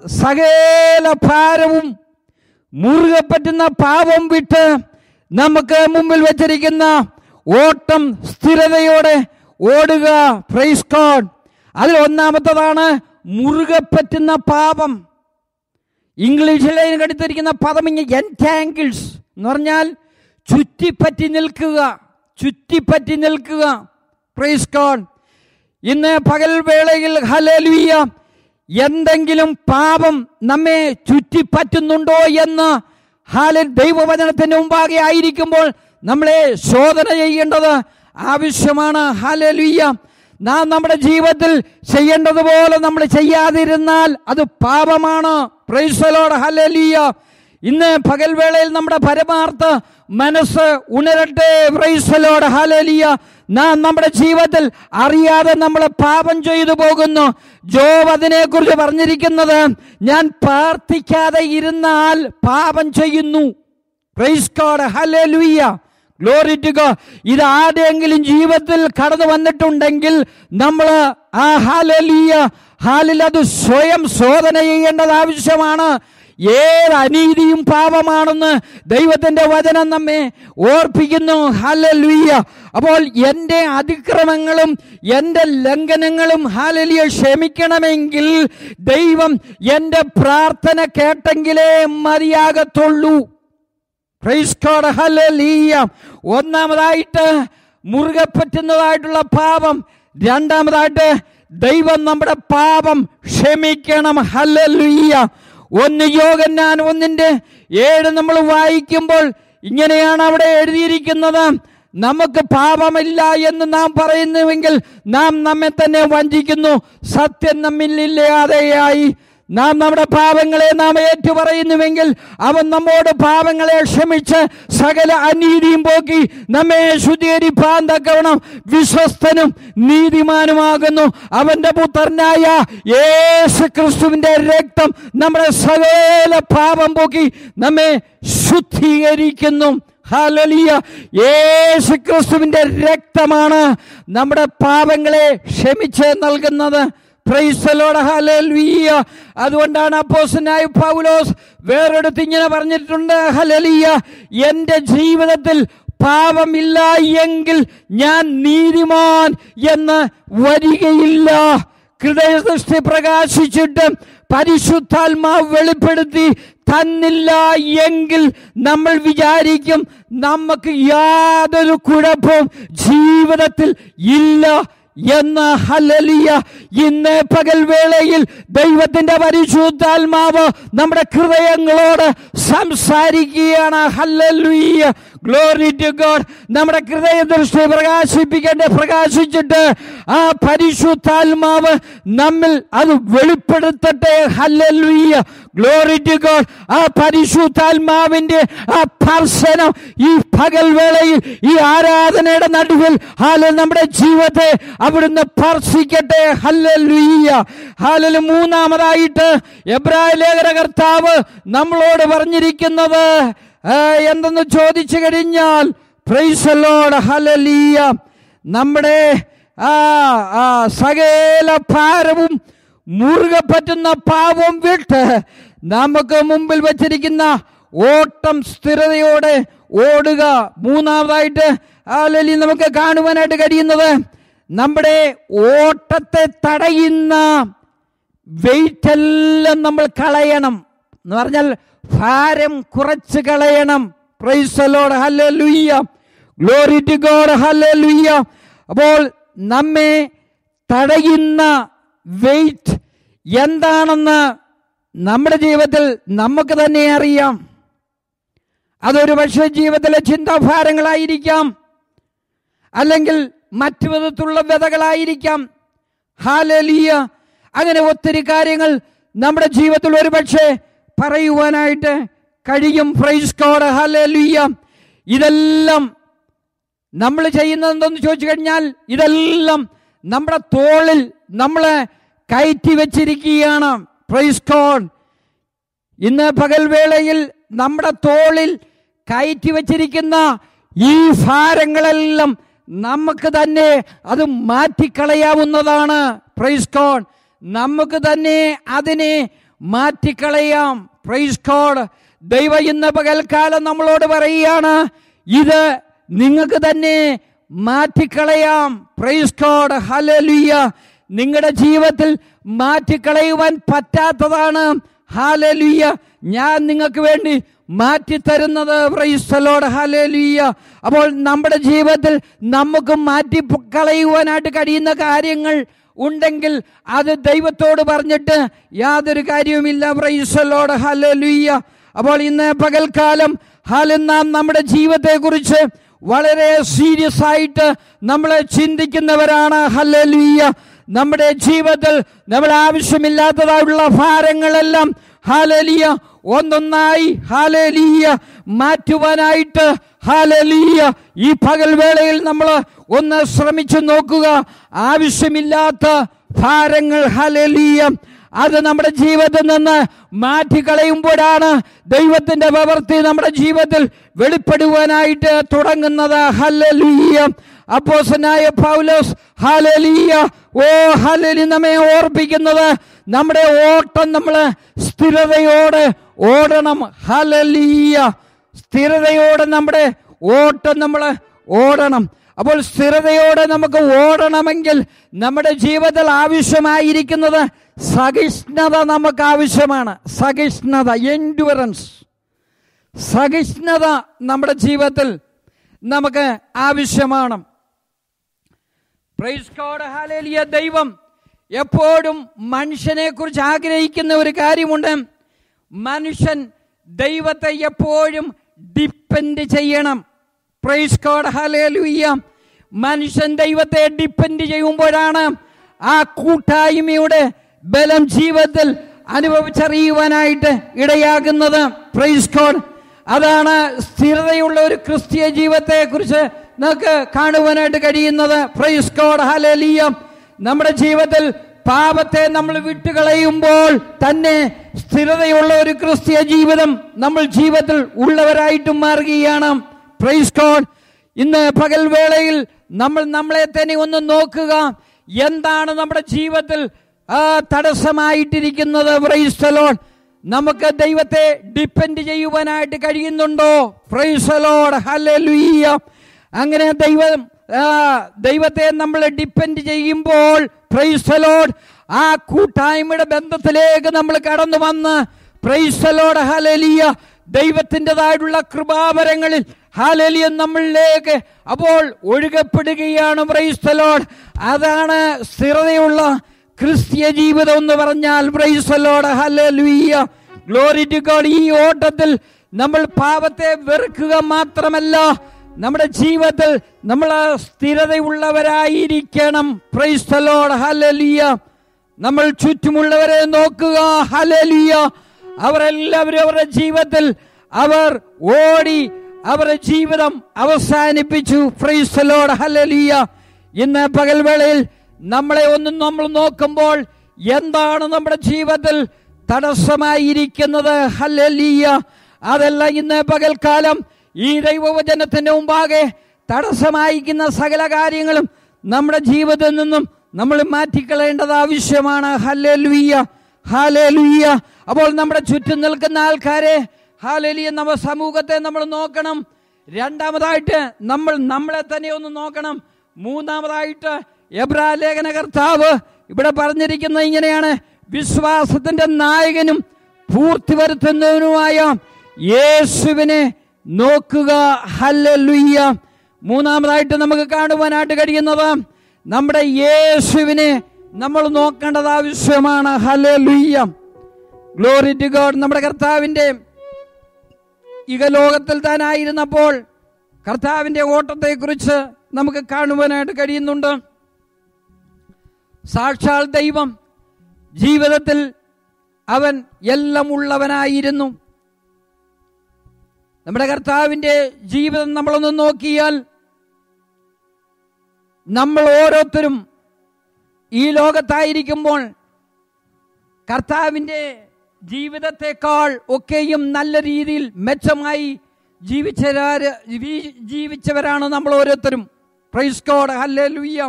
സകല ഭാരവും മുറുകെ പറ്റുന്ന പാപം വിട്ട് നമുക്ക് മുമ്പിൽ വെച്ചിരിക്കുന്ന ഓട്ടം സ്ഥിരതയോടെ ഓടുക പ്രൈസ് ഗോഡ് അതിൽ ഒന്നാമത്തതാണ് മുറുകെ പറ്റുന്ന പാപം ഇംഗ്ലീഷിൽ കടുത്തിരിക്കുന്ന പദം ഇങ്ങനെ എൻറ്റാങ്കിൾസ് എന്ന് പറഞ്ഞാൽ ചുറ്റിപ്പറ്റി നിൽക്കുക ചുറ്റിപ്പറ്റി നിൽക്കുക പ്രൈസ് ഗോഡ് ഇന്ന് പകൽ വേളയിൽ ഹലലുയ്യ എന്തെങ്കിലും പാപം നമ്മെ ചുറ്റിപ്പറ്റുന്നുണ്ടോ എന്ന് ഹാലൻ ദൈവവചനത്തിന് മുമ്പാകെ ആയിരിക്കുമ്പോൾ നമ്മളെ ശോധന ചെയ്യേണ്ടത് ആവശ്യമാണ് ഹാലലുയ്യ നാം നമ്മുടെ ജീവിതത്തിൽ ചെയ്യേണ്ടതുപോലെ നമ്മൾ ചെയ്യാതിരുന്നാൽ അത് പാപമാണ് പ്രൈസലോട് ഹലലിയ ഇന്ന് പകൽവേളയിൽ നമ്മുടെ പരമാർത്ഥ മനസ്സ് ഉണരട്ടെ പ്രൈസലോട് ഹലലിയ നാം നമ്മുടെ ജീവിതത്തിൽ അറിയാതെ നമ്മൾ പാപം ചെയ്തു പോകുന്നു ജോബ് അതിനെക്കുറിച്ച് പറഞ്ഞിരിക്കുന്നത് ഞാൻ പ്രാർത്ഥിക്കാതെ ഇരുന്നാൽ പാപം ചെയ്യുന്നു praise God hallelujah glory to God ഇത് ആരുടെയെങ്കിലും ജീവിതത്തിൽ കടന്നു വന്നിട്ടുണ്ടെങ്കിൽ നമ്മൾ ആ ഹാലലിയ ഹാലിൽ അത് സ്വയം ശോധന ചെയ്യേണ്ടത് ആവശ്യമാണ് ഏത് അനീതിയും പാപമാണെന്ന് ദൈവത്തിന്റെ വചനം നമ്മെ ഓർപ്പിക്കുന്നു ഹലലുയ്യ അപ്പോൾ എൻ്റെ അതിക്രമങ്ങളും എൻ്റെ ലംഘനങ്ങളും ഹാലലിയ ക്ഷമിക്കണമെങ്കിൽ ദൈവം എൻ്റെ പ്രാർത്ഥന കേട്ടെങ്കിലേ മതിയാകത്തുള്ളൂ പ്രൈസ് ഗോഡ് ഹല്ലേലൂയ ഒന്നാമതായിട്ട് മുറുകെ പറ്റുന്നതായിട്ടുള്ള പാപം രണ്ടാമതായിട്ട് ദൈവം നമ്മുടെ പാപം ക്ഷമിക്കണം ഹല്ലേലൂയ ഒന്ന് യോഗന്നാൻ ഒന്നിന്റെ ഏഴ് നമ്മൾ വായിക്കുമ്പോൾ ഇങ്ങനെയാണ് അവിടെ എഴുതിയിരിക്കുന്നത് നമുക്ക് പാപമില്ല എന്ന് നാം പറയുന്നുവെങ്കിൽ നാം നമ്മെ തന്നെ വഞ്ചിക്കുന്നു സത്യം നമ്മിലില്ലാതെയായി നാം നമ്മുടെ പാപങ്ങളെ നാം ഏറ്റുപറയുന്നുവെങ്കിൽ അവൻ നമ്മോട് പാപങ്ങളെ ക്ഷമിച്ച് സകല അനീതിയും പോക്കി നമ്മെ ശുദ്ധീകരിപ്പാൻ തക്കവണ്ണം വിശ്വസ്തനും നീതിമാനുമാകുന്നു അവന്റെ പുത്രനായ യേശു ക്രിസ്തുവിന്റെ രക്തം നമ്മുടെ സകല പാപം പോക്കി നമ്മെ ശുദ്ധീകരിക്കുന്നു ഹാലലിയ യേശു ക്രിസ്തുവിന്റെ രക്തമാണ് നമ്മുടെ പാപങ്ങളെ ക്ഷമിച്ച് നൽകുന്നത് പ്രൈസലോട് ഹലലിയ അതുകൊണ്ടാണ് അപ്പോസനായ പൗലോസ് വേറെടുത്ത് ഇങ്ങനെ പറഞ്ഞിട്ടുണ്ട് ഹലലിയ എന്റെ ജീവിതത്തിൽ പാപമില്ല എങ്കിൽ ഞാൻ നീതിമാൻ എന്ന് വരികയില്ല ഹൃദയദൃഷ്ടി പ്രകാശിച്ചിട്ട് പരിശുദ്ധാത്മാവ് വെളിപ്പെടുത്തി തന്നില്ല എങ്കിൽ നമ്മൾ വിചാരിക്കും നമുക്ക് യാതൊരു കുഴപ്പവും ജീവിതത്തിൽ ഇല്ല എന്ന് ഹലലിയ ഇന്ന് പകൽ വേളയിൽ ദൈവത്തിന്റെ പരിശുദ്ധാത്മാവ് നമ്മുടെ ഹൃദയങ്ങളോട് സംസാരിക്കുകയാണ് ഹല്ലലുയ്യ ഗ്ലോറി ടു ഗോഡ് നമ്മുടെ ഹൃദയ ദൃഷ്ടി പ്രകാശിപ്പിക്കേണ്ട പ്രകാശിച്ചിട്ട് ആ പരിശുദ്ധാത്മാവ് നമ്മിൽ അത് വെളിപ്പെടുത്തട്ടെ ഹല്ലലുയ്യ ഗ്ലോറി ടു ഗോഡ് ആ പരിശുദ്ധാത്മാവിന്റെ ആ സ്പർശനം ഈ പകൽ വേളയിൽ ഈ ആരാധനയുടെ നടുവിൽ ഹാല നമ്മുടെ ജീവിതത്തെ അവിടുന്ന് സ്പർശിക്കട്ടെ ഹല്ലലുയ്യ ഹാലല് മൂന്നാമതായിട്ട് എബ്രായ ലേഖന കർത്താവ് നമ്മളോട് പറഞ്ഞിരിക്കുന്നത് ആ, എന്തെന്ന് ചോദിച്ചു കഴിഞ്ഞാൽ പ്രൈസലോട് ഹലലിയ നമ്മുടെ ആ ആ സകല ഭാരവും മുറുകെ പറ്റുന്ന പാവം വിട്ട് നമുക്ക് മുമ്പിൽ വച്ചിരിക്കുന്ന ഓട്ടം സ്ഥിരതയോടെ ഓടുക മൂന്നാമതായിട്ട് ഹലലി നമുക്ക് കാണുവാനായിട്ട് കഴിയുന്നത് നമ്മുടെ ഓട്ടത്തെ തടയുന്ന വെയിറ്റ് എല്ലാം നമ്മൾ കളയണം എന്ന് പറഞ്ഞാൽ ഭാരം കുറച്ച് കളയണം praise the Lord hallelujah glory to God hallelujah അപ്പോൾ നമ്മെ തടയുന്ന വെയിറ്റ് എന്താണെന്ന് നമ്മുടെ ജീവിതത്തിൽ നമുക്ക് തന്നെ അറിയാം അതൊരു പക്ഷേ ജീവിതത്തിലെ ചിന്താഭാരങ്ങളായിരിക്കാം അല്ലെങ്കിൽ മറ്റു വിധത്തിലുള്ള വ്യതകളായിരിക്കാം ഹാലലിയ അങ്ങനെ ഒത്തിരി കാര്യങ്ങൾ നമ്മുടെ ജീവിതത്തിൽ ഒരു പക്ഷേ പറയുവാനായിട്ട് കഴിയും പ്രൈസ് കോഡ് ഹാലലിയ ഇതെല്ലാം നമ്മൾ ചെയ്യുന്നത് എന്തെന്ന് ചോദിച്ചു കഴിഞ്ഞാൽ ഇതെല്ലാം നമ്മുടെ തോളിൽ നമ്മളെ കയറ്റി വെച്ചിരിക്കുകയാണ് പ്രൈസ് കോഡ് ഇന്ന് പകൽ വേളയിൽ നമ്മുടെ തോളിൽ കയറ്റി വച്ചിരിക്കുന്ന ഈ ഭാരങ്ങളെല്ലാം നമുക്ക് തന്നെ അത് മാറ്റിക്കളയാവുന്നതാണ് പ്രൈസ് കോഡ് നമുക്ക് തന്നെ അതിനെ മാറ്റിക്കളയാം പ്രൈസ് കോഡ് ദൈവ ഇന്ന് പകൽക്കാലം നമ്മളോട് പറയുകയാണ് ഇത് നിങ്ങൾക്ക് തന്നെ മാറ്റിക്കളയാം പ്രൈസ് കോഡ് ഹലലുയ്യ നിങ്ങളുടെ ജീവിതത്തിൽ മാറ്റിക്കളയുവാൻ പറ്റാത്തതാണ് ഹാലലുയ്യ ഞാൻ നിങ്ങൾക്ക് വേണ്ടി മാറ്റിത്തരുന്നത് പ്രൈസ്തലോട് ഹാലലുയ്യ അപ്പോൾ നമ്മുടെ ജീവിതത്തിൽ നമുക്ക് മാറ്റി കളയുവാനായിട്ട് കഴിയുന്ന കാര്യങ്ങൾ ഉണ്ടെങ്കിൽ അത് ദൈവത്തോട് പറഞ്ഞിട്ട് യാതൊരു കാര്യവുമില്ല പ്രൈസലോട് ഹലലുയ്യ അപ്പോൾ ഇന്ന് പകൽക്കാലം ഹാലും നാം നമ്മുടെ ജീവിതത്തെക്കുറിച്ച് വളരെ സീരിയസ് ആയിട്ട് നമ്മൾ ചിന്തിക്കുന്നവരാണ് ഹലലുയ്യ നമ്മുടെ ജീവിതത്തിൽ നമ്മൾ ആവശ്യമില്ലാത്തതായുള്ള ഭാരങ്ങളെല്ലാം ഹാലലിയ ഒന്നൊന്നായി ഹാലലിയ മാറ്റുവാനായിട്ട് ഹാലലിയ ഈ പകൽ വേളയിൽ നമ്മൾ ഒന്ന് ശ്രമിച്ചു നോക്കുക ആവശ്യമില്ലാത്ത ഭാരങ്ങൾ ഹാലലിയ അത് നമ്മുടെ ജീവിതത്തിൽ നിന്ന് മാറ്റിക്കളയുമ്പോഴാണ് ദൈവത്തിന്റെ പ്രവൃത്തി നമ്മുടെ ജീവിതത്തിൽ വെളിപ്പെടുവാനായിട്ട് തുടങ്ങുന്നത് ഹല്ലലീയ അപ്പോസനായ പൗലോസ് ഹലലിയ ഓ ഹലലി നമ്മെ ഓർപ്പിക്കുന്നത് നമ്മുടെ ഓട്ടം നമ്മൾ സ്ഥിരതയോടെ ഓടണം ഹലലിയ സ്ഥിരതയോടെ നമ്മുടെ ഓട്ടം നമ്മൾ ഓടണം അപ്പോൾ സ്ഥിരതയോടെ നമുക്ക് ഓടണമെങ്കിൽ നമ്മുടെ ജീവിതത്തിൽ ആവശ്യമായിരിക്കുന്നത് സഹിഷ്ണുത നമുക്ക് ആവശ്യമാണ് സഹിഷ്ണുത എൻഡുറൻസ് സഹിഷ്ണുത നമ്മുടെ ജീവിതത്തിൽ നമുക്ക് ആവശ്യമാണ് പ്രൈസ് ഗോഡ് ഹല്ലേലൂയ ദൈവം എപ്പോഴും മനുഷ്യനെ കുറിച്ച് ആഗ്രഹിക്കുന്ന ഒരു കാര്യമുണ്ട് മനുഷ്യൻ ദൈവത്തെ എപ്പോഴും ഡിപ്പെൻഡ് ചെയ്യണം പ്രൈസ് ഗോഡ് ഹല്ലേലൂയ മനുഷ്യൻ ദൈവത്തെ ഡിപ്പെൻഡ് ചെയ്യുമ്പോഴാണ് ആ കൂട്ടായ്മയുടെ ബലം ജീവിതത്തിൽ അനുഭവിച്ചറിയുവാനായിട്ട് ഇടയാകുന്നത് പ്രൈസ് ഗോഡ് അതാണ് സ്ഥിരതയുള്ള ഒരു ക്രിസ്തീയ ജീവിതത്തെ കുറിച്ച് നമുക്ക് കാണുവാനായിട്ട് കഴിയുന്നത് പ്രൈസ് ഗോഡ് ഹലലിയ നമ്മുടെ ജീവിതത്തിൽ പാപത്തെ നമ്മൾ വിട്ടുകളയുമ്പോൾ തന്നെ സ്ഥിരതയുള്ള ഒരു ക്രിസ്തീയ ജീവിതം നമ്മൾ ജീവിതത്തിൽ ഉള്ളവരായിട്ടും മാറുകയാണ് പ്രൈസ് ഗോഡ് ഇന്ന് പകൽ വേളയിൽ നമ്മൾ നമ്മളെ തന്നെ ഒന്ന് നോക്കുക എന്താണ് നമ്മുടെ ജീവിതത്തിൽ ആ, തടസ്സമായിട്ടിരിക്കുന്നത് പ്രൈസ്തലോൺ നമുക്ക് ദൈവത്തെ ഡിപ്പെൻഡ് ചെയ്യുവാനായിട്ട് കഴിയുന്നുണ്ടോ പ്രൈസലോഡ് ഹല്ലേലൂയ അങ്ങനെ ദൈവം ആ, ദൈവത്തെ നമ്മൾ ഡിപ്പെൻഡ് ചെയ്യുമ്പോൾ പ്രൈസലോഡ് ആ കൂട്ടായ്മയുടെ ബന്ധത്തിലേക്ക് നമ്മൾ കടന്നു വന്ന് പ്രൈസലോഡ് ഹലലിയ ദൈവത്തിൻ്റെതായിട്ടുള്ള കൃപാവരങ്ങളിൽ ഹാലലിയ നമ്മളിലേക്ക് അപ്പോൾ ഒഴുകപ്പെടുകയാണ് പ്രൈസ്തലോഡ് അതാണ് സ്ഥിരതയുള്ള ക്രിസ്തീയ ജീവിതം എന്ന് പറഞ്ഞാൽ praise the Lord hallelujah glory to God ഈ ഓട്ടത്തിൽ നമ്മൾ പാപത്തെ വെറുക്കുക മാത്രമല്ല നമ്മുടെ ജീവിതത്തിൽ നമ്മൾ സ്ഥിരതയുള്ളവരായിരിക്കണം പ്രൈസ്തലോഡ് ഹലലിയ നമ്മൾ ചുറ്റുമുള്ളവരെ നോക്കുക ഹലലിയ അവരെല്ലാവരും അവരുടെ ജീവിതത്തിൽ അവർ ഓടി അവരുടെ ജീവിതം അവസാനിപ്പിച്ചു ഫ്രൈസലോട് ഹലലിയ ഇന്ന് പകൽവേളയിൽ നമ്മളെ ഒന്ന് നമ്മൾ നോക്കുമ്പോൾ എന്താണ് നമ്മുടെ ജീവിതത്തിൽ തടസ്സമായിരിക്കുന്നത് ഹലലിയ അതല്ല ഇന്ന് പകൽക്കാലം ഈ ദൈവവചനത്തിന്റെ മുമ്പാകെ തടസ്സമായിരിക്കുന്ന സകല കാര്യങ്ങളും നമ്മുടെ ജീവിതത്തിൽ നിന്നും നമ്മൾ മാറ്റിക്കളയേണ്ടത് ആവശ്യമാണ് ഹലലുയ്യ ഹാലേലുയ്യ അപ്പോൾ നമ്മുടെ ചുറ്റും നിൽക്കുന്ന ആൾക്കാരെ ഹാലേലിയ നമ്മ സമൂഹത്തെ നമ്മൾ നോക്കണം രണ്ടാമതായിട്ട് നമ്മൾ നമ്മളെ തന്നെ ഒന്ന് നോക്കണം മൂന്നാമതായിട്ട് എബ്രാ ലേഖന കർത്താവ് ഇവിടെ പറഞ്ഞിരിക്കുന്നത് ഇങ്ങനെയാണ് വിശ്വാസത്തിന്റെ നായകനും പൂർത്തി വരുത്തുന്നതിനുമായ യേശുവിനെ നോക്കുക ഹല്ലേലൂയ്യ മൂന്നാമതായിട്ട് നമുക്ക് കാണുവാനായിട്ട് കഴിയുന്നത് നമ്മുടെ യേശുവിനെ നമ്മൾ നോക്കേണ്ടത് ആവശ്യമാണ് ഹല്ലേലൂയ്യ ഗ്ലോറി ടു ഗോഡ് നമ്മുടെ കർത്താവിന്റെ ഇകലോകത്തിൽ താനായിരുന്നപ്പോൾ കർത്താവിന്റെ ഓട്ടത്തെക്കുറിച്ച് നമുക്ക് കാണുവാനായിട്ട് കഴിയുന്നുണ്ട് സാക്ഷാൽ ദൈവം ജീവിതത്തിൽ അവൻ എല്ലാം ഉള്ളവനായിരുന്നു നമ്മുടെ കർത്താവിന്റെ ജീവിതം നമ്മളൊന്ന് നോക്കിയാൽ നമ്മൾ ഓരോരുത്തരും ഈ ലോകത്തായിരിക്കുമ്പോൾ കർത്താവിന്റെ ജീവിതത്തെക്കാൾ ഒക്കെയും നല്ല രീതിയിൽ മെച്ചമായി ജീവിച്ചവരാര് ജീവി- ജീവിച്ചവരാണ് നമ്മൾ ഓരോരുത്തരും പ്രൈസ് കോഡ് ഹല്ലേ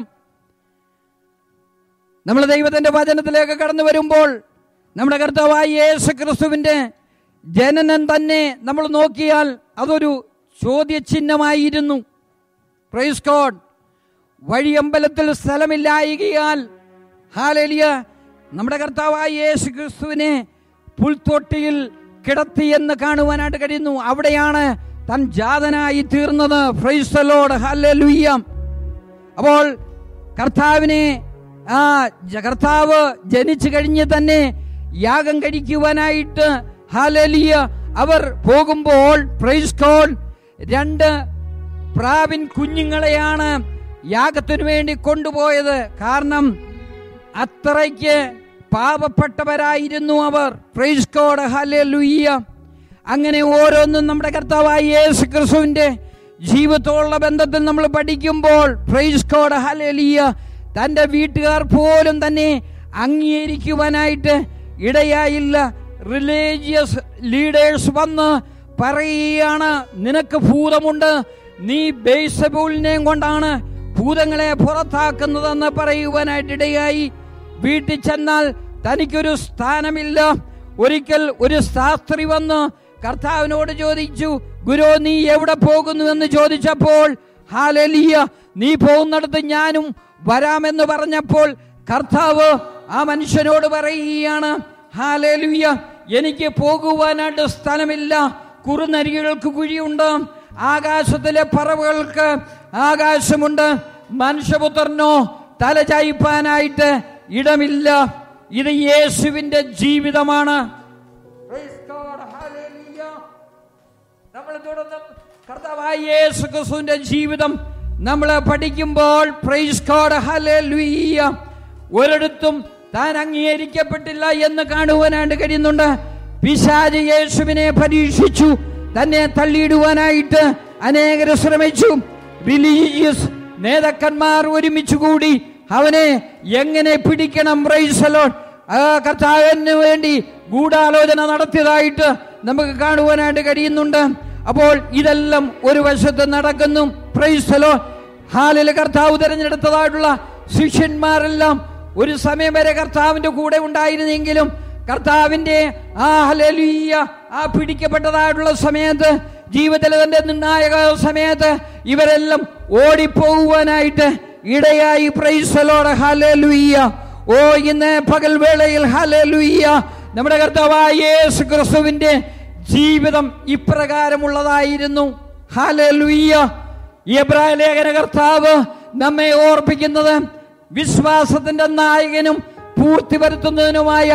നമ്മൾ ദൈവത്തിന്റെ വചനത്തിലേക്ക് കടന്നു വരുമ്പോൾ നമ്മുടെ കർത്താവായ യേശു ക്രിസ്തുവിന്റെ ജനനം തന്നെ നമ്മൾ നോക്കിയാൽ അതൊരു ചോദ്യചിഹ്നമായിരുന്നു പ്രൈസ് കോഡ് വഴിയമ്പലത്തിൽ സ്ഥലമില്ലായികയാൽ ഹാലലിയ നമ്മുടെ കർത്താവായ യേശു ക്രിസ്തുവിനെ പുൽത്തൊട്ടിയിൽ കിടത്തിയെന്ന് കാണുവാനായിട്ട് കഴിയുന്നു അവിടെയാണ് താൻ ജാതനായി തീർന്നത് ഫ്രൈസലോട് ഹല്ലേലൂയ്യ അപ്പോൾ കർത്താവിനെ ആ ജ- കർത്താവ് ജനിച്ചു കഴിഞ്ഞ് തന്നെ യാഗം കഴിക്കുവാനായിട്ട് ഹാലലിയ അവർ പോകുമ്പോൾ പ്രൈസ് കോൾ രണ്ട് പ്രാവിൻ കുഞ്ഞുങ്ങളെയാണ് യാഗത്തിനു വേണ്ടി കൊണ്ടുപോയത് കാരണം അത്രയ്ക്ക് പാപപ്പെട്ടവരായിരുന്നു അവർ പ്രൈസ് കോഡ് ഹല്ലേലൂയ്യ അങ്ങനെ ഓരോന്നും നമ്മുടെ കർത്താവായ യേശു ക്രിസ്തുവിന്റെ ജീവിതത്തോടുള്ള ബന്ധത്തിൽ നമ്മൾ പഠിക്കുമ്പോൾ പ്രൈസ് കോഡ് ഹല്ലേലൂയ്യ തന്റെ വീട്ടുകാർ പോലും തന്നെ അംഗീകരിക്കുവാനായിട്ട് ഇടയായില്ല റിലീജിയസ് ലീഡേഴ്സ് വന്ന് പറയുകയാണ് നിനക്ക് ഭൂതമുണ്ട് നീ ബേസബൂളിനെയും കൊണ്ടാണ് ഭൂതങ്ങളെ പുറത്താക്കുന്നതെന്ന് പറയുവാനായിട്ട് ഇടയായി വീട്ടിൽ ചെന്നാൽ തനിക്കൊരു സ്ഥാനമില്ല ഒരിക്കൽ ഒരു ശാസ്ത്രി വന്ന് കർത്താവിനോട് ചോദിച്ചു ഗുരു നീ എവിടെ പോകുന്നു എന്ന് ചോദിച്ചപ്പോൾ ഹാലലിയ നീ പോകുന്നിടത്ത് ഞാനും വരാമെന്ന് പറഞ്ഞപ്പോൾ കർത്താവ് ആ മനുഷ്യനോട് പറയുകയാണ് ഹാലേലുയ്യ എനിക്ക് പോകുവാനായിട്ട് സ്ഥലമില്ല കുറുനരികൾക്ക് കുഴിയുണ്ട് ആകാശത്തിലെ പറവുകൾക്ക് ആകാശമുണ്ട് മനുഷ്യപുത്രനോ തല ചായ്പാനായിട്ട് ഇടമില്ല ഇത് യേശുവിന്റെ ജീവിതമാണ് Praise God. Hallelujah. നമ്മൾ തുടർന്ന് കർത്താവായ യേശു ക്രിസ്തുവിന്റെ ജീവിതം നമ്മൾ പഠിക്കുമ്പോൾ പ്രൈസ് ഗോഡ് ഹല്ലേലൂയ ഒരിടത്തും താൻ അംഗീകരിക്കപ്പെട്ടില്ല എന്ന് കാണുവാനായിട്ട് കഴിയുന്നുണ്ട് പിശാജ് യേശുവിനെ പരീക്ഷിച്ചു തന്നെ തള്ളിയിടുവാനായിട്ട് അനേകർ ശ്രമിച്ചു റിലീജിയസ് നേതാക്കന്മാർ ഒരുമിച്ച് കൂടി അവനെ എങ്ങനെ പിടിക്കണം പ്രൈസലോൺ ആ കർത്താവിന് വേണ്ടി ഗൂഢാലോചന നടത്തിയതായിട്ട് നമുക്ക് കാണുവാനായിട്ട് കഴിയുന്നുണ്ട് അപ്പോൾ ഇതെല്ലാം ഒരു വശത്ത് നടക്കുന്നു പ്രൈസലോ ഹാലിൽ കർത്താവ് തിരഞ്ഞെടുത്തതായിട്ടുള്ള ശിഷ്യന്മാരെല്ലാം ഒരു സമയം വരെ കർത്താവിന്റെ കൂടെ ഉണ്ടായിരുന്നെങ്കിലും കർത്താവിന്റെ ആ ഹലലിയ ആ പിടിക്കപ്പെട്ടതായിട്ടുള്ള സമയത്ത് ജീവിതത്തിലെ തന്റെ നിർണായക സമയത്ത് ഇവരെല്ലാം ഓടിപ്പോകുവാനായിട്ട് ഇടയായി പ്രൈസലോട് ഹലലുയ്യ ഓ ഇന്ന് പകൽ വേളയിൽ ഹലലുയ്യ നമ്മുടെ കർത്താവായ യേശു ക്രിസ്തുവിന്റെ ജീവിതം ഇപ്രകാരമുള്ളതായിരുന്നു ഹലലുയ്യ എബ്രായ ലേഖന കർത്താവ് നമ്മെ ഓർപ്പിക്കുന്നത് വിശ്വാസത്തിന്റെ നായകനും പൂർത്തി വരുത്തുന്നതിനുമായ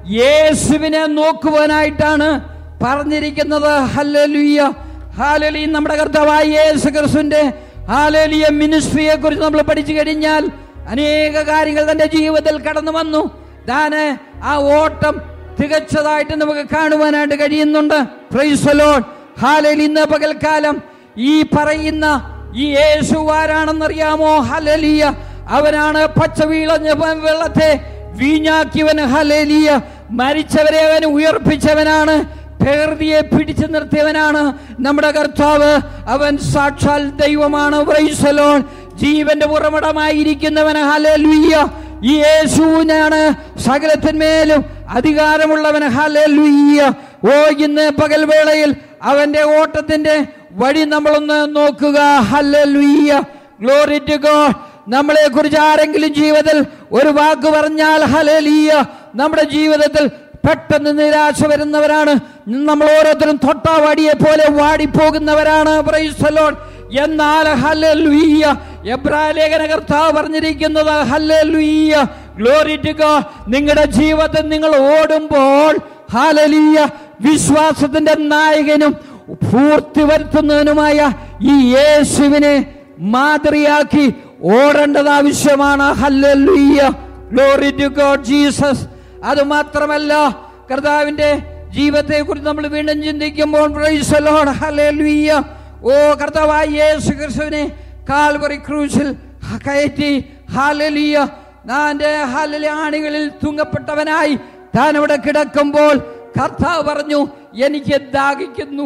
യേശുവിനെ നോക്കുവാനായിട്ടാണ് പറഞ്ഞിരിക്കുന്നത് ഹല്ലലുയ്യ ഹാലലി നമ്മുടെ കർത്താവായ യേശു ക്രിസ്തുവിന്റെ ഹാലലിയ മിനിസ്ട്രിയെ കുറിച്ച് നമ്മൾ പഠിച്ചു കഴിഞ്ഞാൽ അനേക കാര്യങ്ങൾ തന്റെ ജീവിതത്തിൽ കടന്നു വന്നു താന് ആ ഓട്ടം തികച്ചതായിട്ട് നമുക്ക് കാണുവാനായിട്ട് കഴിയുന്നുണ്ട് പ്രൈസലോൺ ഹാലലി ഇന്ന് പകൽക്കാലം ഈ പറയുന്ന ഈ യേശു ആരാണെന്നറിയാമോ ഹലലിയ അവനാണ് പച്ച വീളഞ്ഞ വെള്ളത്തെ വീഞ്ഞാക്കിയവൻ ഹലലിയ മരിച്ചവരെ അവൻ ഉയർപ്പിച്ചവനാണ് പ്രകൃതിയെ പിടിച്ചു നിർത്തിയവനാണ് നമ്മുടെ കർത്താവ് അവൻ സാക്ഷാൽ ദൈവമാണ് പ്രൈസലോൺ ജീവന്റെ ഉറവിടമായിരിക്കുന്നവൻ ഹലലുയ്യ ഈ യേശുവിനാണ് സകലത്തിന്മേലും അധികാരമുള്ളവൻ ഹലലുയ്യ ഓ ഇന്ന് പകൽ വേളയിൽ അവന്റെ ഓട്ടത്തിന്റെ വഴി നമ്മളൊന്ന് നോക്കുക ഹല്ലേലൂയ ഗ്ലോറി ടു ഗോഡ് നമ്മളെ കുറിച്ച് ആരെങ്കിലും ജീവിതത്തിൽ ഒരു വാക്ക് പറഞ്ഞാൽ ഹലലിയ നമ്മുടെ ജീവിതത്തിൽ പെട്ടെന്ന് നിരാശ വരുന്നവരാണ് നമ്മൾ ഓരോരുത്തരും തൊട്ടാവാടിയെ പോലെ വാടിപ്പോകുന്നവരാണ് പ്രൈസലോൺ എന്നാൽ ഹല്ലേലൂയ എബ്രായ ലേഖന കർത്താവ് പറഞ്ഞിരിക്കുന്നത് ഹല്ലേലൂയ ഗ്ലോറി ടു ഗോഡ് നിങ്ങളുടെ ജീവിതത്തിൽ നിങ്ങൾ ഓടുമ്പോൾ ഹാലലിയ വിശ്വാസത്തിന്റെ നായകനും പൂർത്തി വരുത്തുന്നതിനുമായ ഈ യേശുവിനെ മാതൃയാക്കി ഓടേണ്ടത് ആവശ്യമാണ് hallelujah glory to God Jesus അത് മാത്രമല്ല കർത്താവിന്റെ ജീവിതത്തെ കുറിച്ച് നമ്മൾ വീണ്ടും ചിന്തിക്കുമ്പോൾ പ്രൈസ് ലോർഡ് ഹല്ലേലൂയ ഓ കർത്താവായ യേശു ക്രിസ്തുവിനെ കാൽവറി ക്രൂശിൽ കയറ്റി ഹാലലിയ നാന്റെ ഹാലലി ആണികളിൽ തൂങ്ങപ്പെട്ടവനായി താൻ അവിടെ കിടക്കുമ്പോൾ കർത്താവ് പറഞ്ഞു എനിക്ക് ദാഹിക്കുന്നു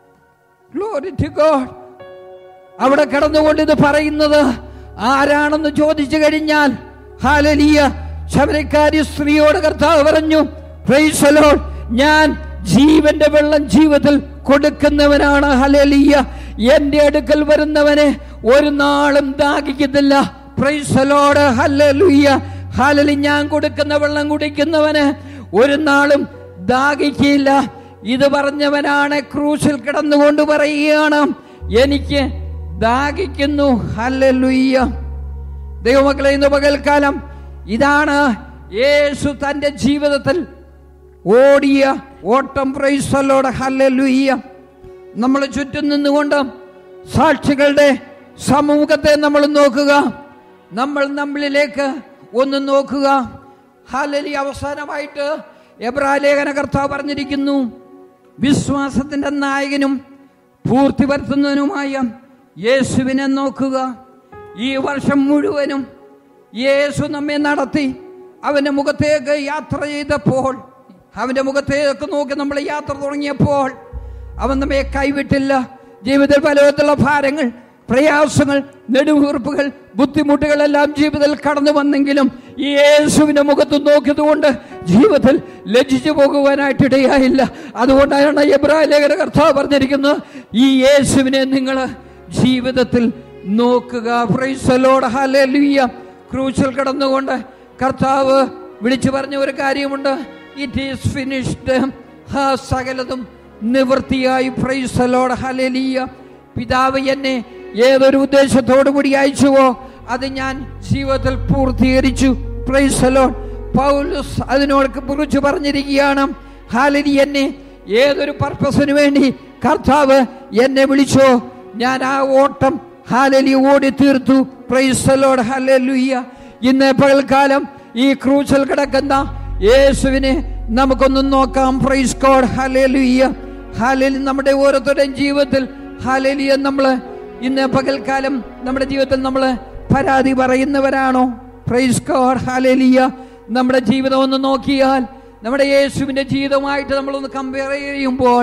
Glory to God. അവിടെ കിടന്നുകൊണ്ട് ഇത് പറയുന്നത് ആരാണെന്ന് ചോദിച്ചു കഴിഞ്ഞാൽ ഹാലലിയ ശബരിക്കാരി സ്ത്രീയോട് കർത്താവ് പറഞ്ഞു "Praise the Lord. ഞാൻ ജീവന്റെ വെള്ളം ജീവിതത്തിൽ കൊടുക്കുന്നവനാണ് ഹലലിയ എന്റെ അടുക്കൽ വരുന്നവനെ ഒരു നാളും ദാഹിക്കത്തില്ല പ്രൈസലോട് ഹലലുയ്യ ഹലലി ഞാൻ കൊടുക്കുന്ന വെള്ളം കുടിക്കുന്നവന് ഒരു നാളും ദാഹിക്കില്ല ഇത് പറഞ്ഞവനാണ് ക്രൂശിൽ കിടന്നുകൊണ്ട് പറയുകയാണ് എനിക്ക് ദാഹിക്കുന്നു ഹല്ലേലൂയ്യ ദൈവമക്കളെ ഇന്ന് പകൽക്കാലം ഇതാണ് യേശു തന്റെ ജീവിതത്തിൽ ഓടിയ ഓട്ടം പ്രൈസലോട് ഹല്ലേലൂയ്യ നമ്മൾ ചുറ്റും നിന്നുകൊണ്ട് സാക്ഷികളുടെ സമൂഹത്തെ നമ്മൾ നോക്കുക നമ്മൾ നമ്മളിലേക്ക് ഒന്ന് നോക്കുക ഹാലലി അവസാനമായിട്ട് എബ്രാലേഖന കർത്താവ് പറഞ്ഞിരിക്കുന്നു വിശ്വാസത്തിന്റെ നായകനും പൂർത്തി വരുത്തുന്നതിനുമായ യേശുവിനെ നോക്കുക ഈ വർഷം മുഴുവനും യേശു നമ്മെ നടത്തി അവന്റെ മുഖത്തേക്ക് യാത്ര ചെയ്തപ്പോൾ അവന്റെ മുഖത്തേക്ക് നോക്കി നമ്മൾ യാത്ര തുടങ്ങിയപ്പോൾ അവൻ നമ്മെ കൈവിട്ടില്ല ജീവിതത്തിൽ പലവിധത്തിലുള്ള ഭാരങ്ങൾ പ്രയാസങ്ങൾ നെടുവീർപ്പുകൾ ബുദ്ധിമുട്ടുകളെല്ലാം ജീവിതത്തിൽ കടന്നു വന്നെങ്കിലും ഈ യേശുവിന്റെ മുഖത്ത് നോക്കിയതുകൊണ്ട് ജീവിതത്തിൽ ലജ്ജിച്ചു പോകുവാനായിട്ട് ഇടയായില്ല അതുകൊണ്ടാണ് എബ്രായ ലേഖന കർത്താവ് പറഞ്ഞിരിക്കുന്നത് ഈ യേശുവിനെ നിങ്ങൾ ജീവിതത്തിൽ നോക്കുക പ്രൈസലോട് ഹല്ലേലൂയ ക്രൂശിൽ കടന്നുകൊണ്ട് കർത്താവ് വിളിച്ചു പറഞ്ഞ ഒരു കാര്യമുണ്ട് ഇറ്റ് ഈസ് ഫിനിഷ്ഡ് സകലതും നിവൃത്തിയായി പ്രൈസലോട് ഹലലിയ പിതാവ് എന്നെ ഏതൊരു ഉദ്ദേശത്തോടു കൂടി അയച്ചുവോ അത് ഞാൻ ജീവിതത്തിൽ പൂർത്തീകരിച്ചു പ്രൈസലോൺ പൗലുസ് അതിനോട് കുറിച്ച് പറഞ്ഞിരിക്കുകയാണ് ഹാലലി എന്നെ ഏതൊരു പർപ്പസിന് വേണ്ടി കർത്താവ് എന്നെ വിളിച്ചോ ഞാൻ ആ ഓട്ടം ഹാലലി ഓടി തീർത്തു പ്രൈസലോട് ഹലലുയ്യ ഇന്ന് പകൽക്കാലം ഈ ക്രൂശൽ കിടക്കുന്ന യേശുവിനെ നമുക്കൊന്ന് നോക്കാം പ്രൈസ് കോഡ് ഹലലുയ്യ ഹാലലി നമ്മുടെ ഓരോരുത്തരുടെയും ജീവിതത്തിൽ ഹാലലിയ നമ്മള് ഇന്ന് പകൽക്കാലം നമ്മുടെ ജീവിതത്തിൽ നമ്മൾ പരാതി പറയുന്നവരാണോ പ്രൈസ് കോഡ് ഹാലലിയ നമ്മുടെ ജീവിതം ഒന്ന് നോക്കിയാൽ നമ്മുടെ യേശുവിന്റെ ജീവിതമായിട്ട് നമ്മളൊന്ന് കമ്പയർ ചെയ്യുമ്പോൾ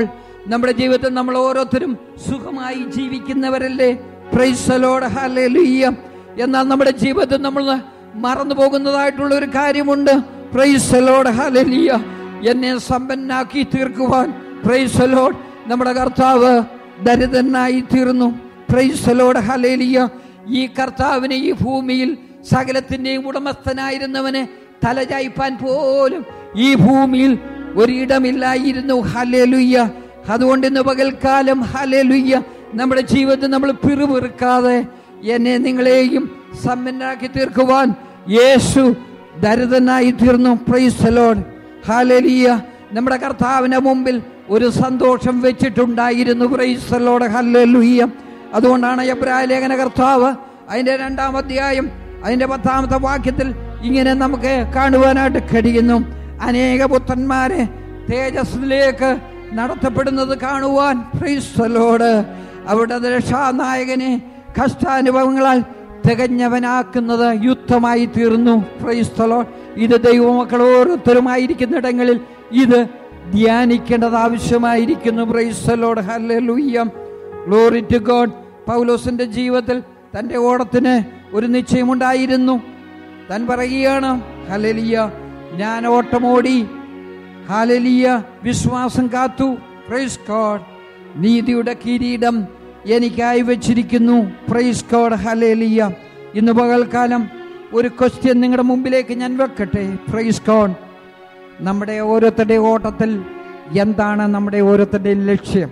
നമ്മുടെ ജീവിതത്തിൽ നമ്മൾ ഓരോരുത്തരും സുഖമായി ജീവിക്കുന്നവരല്ലേ പ്രൈസലോട് ഹല്ലേലൂയ എന്നാൽ നമ്മുടെ ജീവിതത്തിൽ നമ്മൾ മറന്നു പോകുന്നതായിട്ടുള്ള ഒരു കാര്യമുണ്ട് പ്രൈസലോട് ഹല്ലേലൂയ എന്നെ സമ്പന്നാക്കി തീർക്കുവാൻ പ്രൈസലോട് നമ്മുടെ കർത്താവ് ദരിദ്രനായി തീർന്നു പ്രൈസലോട് ഹലേലിയ ഈ കർത്താവിന് ഈ ഭൂമിയിൽ സകലത്തിന്റെയും ഉടമസ്ഥനായിരുന്നവന് തലചായ്പാൻ പോലും ഈ ഭൂമിയിൽ ഒരിടമില്ലായിരുന്നു ഹലേലുയ്യ അതുകൊണ്ട് ഇന്ന് പകൽക്കാലം ഹലേലുയ്യ നമ്മുടെ ജീവിതത്തിൽ നമ്മൾ പിറുപിറുക്കാതെ എന്നെ നിങ്ങളെയും സമ്പന്നരാക്കി തീർക്കുവാൻ യേശു ദരിദ്രനായി തീർന്നു പ്രൈസലോൺ ഹാലലിയ നമ്മുടെ കർത്താവിന്റെ മുമ്പിൽ ഒരു സന്തോഷം വെച്ചിട്ടുണ്ടായിരുന്നു പ്രൈസലോട് ഹല്ലേലൂയ്യ അതുകൊണ്ടാണ് എബ്രായ ലേഖന കർത്താവ് അതിന്റെ രണ്ടാം അധ്യായം അതിന്റെ പത്താമത്തെ വാക്യത്തിൽ ഇങ്ങനെ നമുക്ക് കാണുവാനായിട്ട് കഴിയുന്നു അനേക പുത്രന്മാരെ തേജസ്സിലേക്ക് നടത്തപ്പെടുന്നത് കാണുവാൻ പ്രൈസലോട് അവരുടെ രക്ഷാനായകനെ കഷ്ടാനുഭവങ്ങളാൽ തികഞ്ഞവനാക്കുന്നത് യുദ്ധമായി തീർന്നു പ്രൈസ്തലോ ഇത് ദൈവമക്കൾ ഓരോരുത്തരുമായിരിക്കുന്നിടങ്ങളിൽ ഇത് ധ്യാനിക്കേണ്ടത് ആവശ്യമായിരിക്കുന്നു praise the Lord hallelujah glory to God പൗലോസിന്റെ ജീവിതത്തിൽ തന്റെ ഓടത്തിന് ഒരു നിശ്ചയമുണ്ടായിരുന്നു താൻ പറയുകയാണ് ഹലലിയ ഞാൻ ഓട്ടമോടി ഹാലലിയ വിശ്വാസം കാത്തു പ്രൈസ് ഗോഡ് നീതിയുടെ കിരീടം എനിക്കായി വെച്ചിരിക്കുന്നു പ്രൈസ് ഗോഡ് ഹലേലിയ ഇന്ന് പകൽക്കാലം ഒരു ക്വസ്റ്റ്യൻ നിങ്ങളുടെ മുമ്പിലേക്ക് ഞാൻ വെക്കട്ടെ പ്രൈസ് ഗോഡ് നമ്മുടെ ഓരോരുത്തരുടെ ഓട്ടത്തിൽ എന്താണ് നമ്മുടെ ഓരോരുത്തരുടെയും ലക്ഷ്യം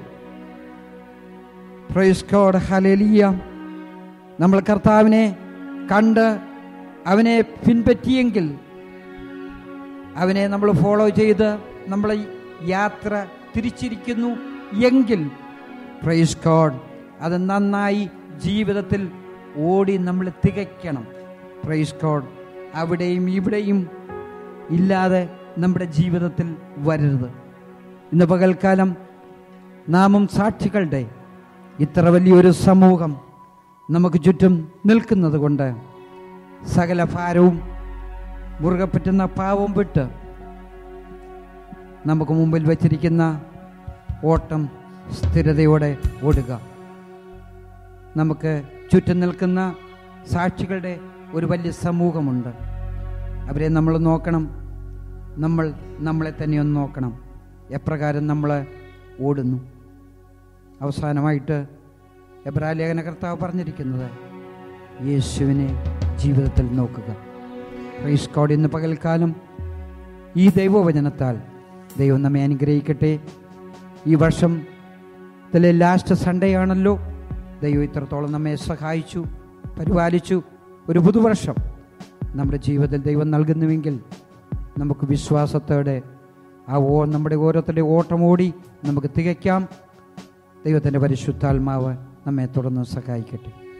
പ്രൈസ് ഗോഡ് ഹലേലിയ നമ്മൾ കർത്താവിനെ കണ്ട് അവനെ പിൻപറ്റിയെങ്കിൽ അവനെ നമ്മൾ ഫോളോ ചെയ്ത് നമ്മൾ യാത്ര തിരിച്ചിരിക്കുന്നു എങ്കിൽ പ്രൈസ് ഗോഡ് അത് നന്നായി ജീവിതത്തിൽ ഓടി നമ്മൾ തികയ്ക്കണം പ്രൈസ് ഗോഡ് അവിടെയും ഇവിടെയും ഇല്ലാതെ നമ്മുടെ ജീവിതത്തിൽ വരരുത് ഇന്ന് പകൽക്കാലം നാമും സാക്ഷികളുടെ ഇത്ര വലിയൊരു സമൂഹം നമുക്ക് ചുറ്റും നിൽക്കുന്നത് കൊണ്ട് സകല ഭാരവും മുറുകെ പറ്റുന്ന പാവം വിട്ട് നമുക്ക് മുമ്പിൽ വച്ചിരിക്കുന്ന ഓട്ടം സ്ഥിരതയോടെ ഓടുക നമുക്ക് ചുറ്റും നിൽക്കുന്ന സാക്ഷികളുടെ ഒരു വലിയ സമൂഹമുണ്ട് അവരെ നമ്മൾ നോക്കണം നമ്മൾ നമ്മളെ തന്നെ ഒന്ന് നോക്കണം എപ്രകാരം നമ്മൾ ഓടുന്നു അവസാനമായിട്ട് എബ്രാലേഖന കർത്താവ് പറഞ്ഞിരിക്കുന്നത് യേശുവിനെ ജീവിതത്തിൽ നോക്കുക പ്രൈസ് കോഡ് ഇന്ന് പകൽക്കാലം ഈ ദൈവവചനത്താൽ ദൈവം നമ്മെ അനുഗ്രഹിക്കട്ടെ ഈ വർഷം ഇതിലെ ലാസ്റ്റ് സൺഡേ ആണല്ലോ ദൈവം ഇത്രത്തോളം നമ്മെ സഹായിച്ചു പരിപാലിച്ചു ഒരു പുതുവർഷം നമ്മുടെ ജീവിതത്തിൽ ദൈവം നൽകുന്നുവെങ്കിൽ നമുക്ക് വിശ്വാസത്തോടെ ആ ഓ നമ്മുടെ ഓരോരുത്തരുടെ ഓട്ടം ഓടി നമുക്ക് തികയ്ക്കാം ദൈവത്തിൻ്റെ പരിശുദ്ധാത്മാവ് നമ്മെ തുടർന്ന് സഹായിക്കട്ടെ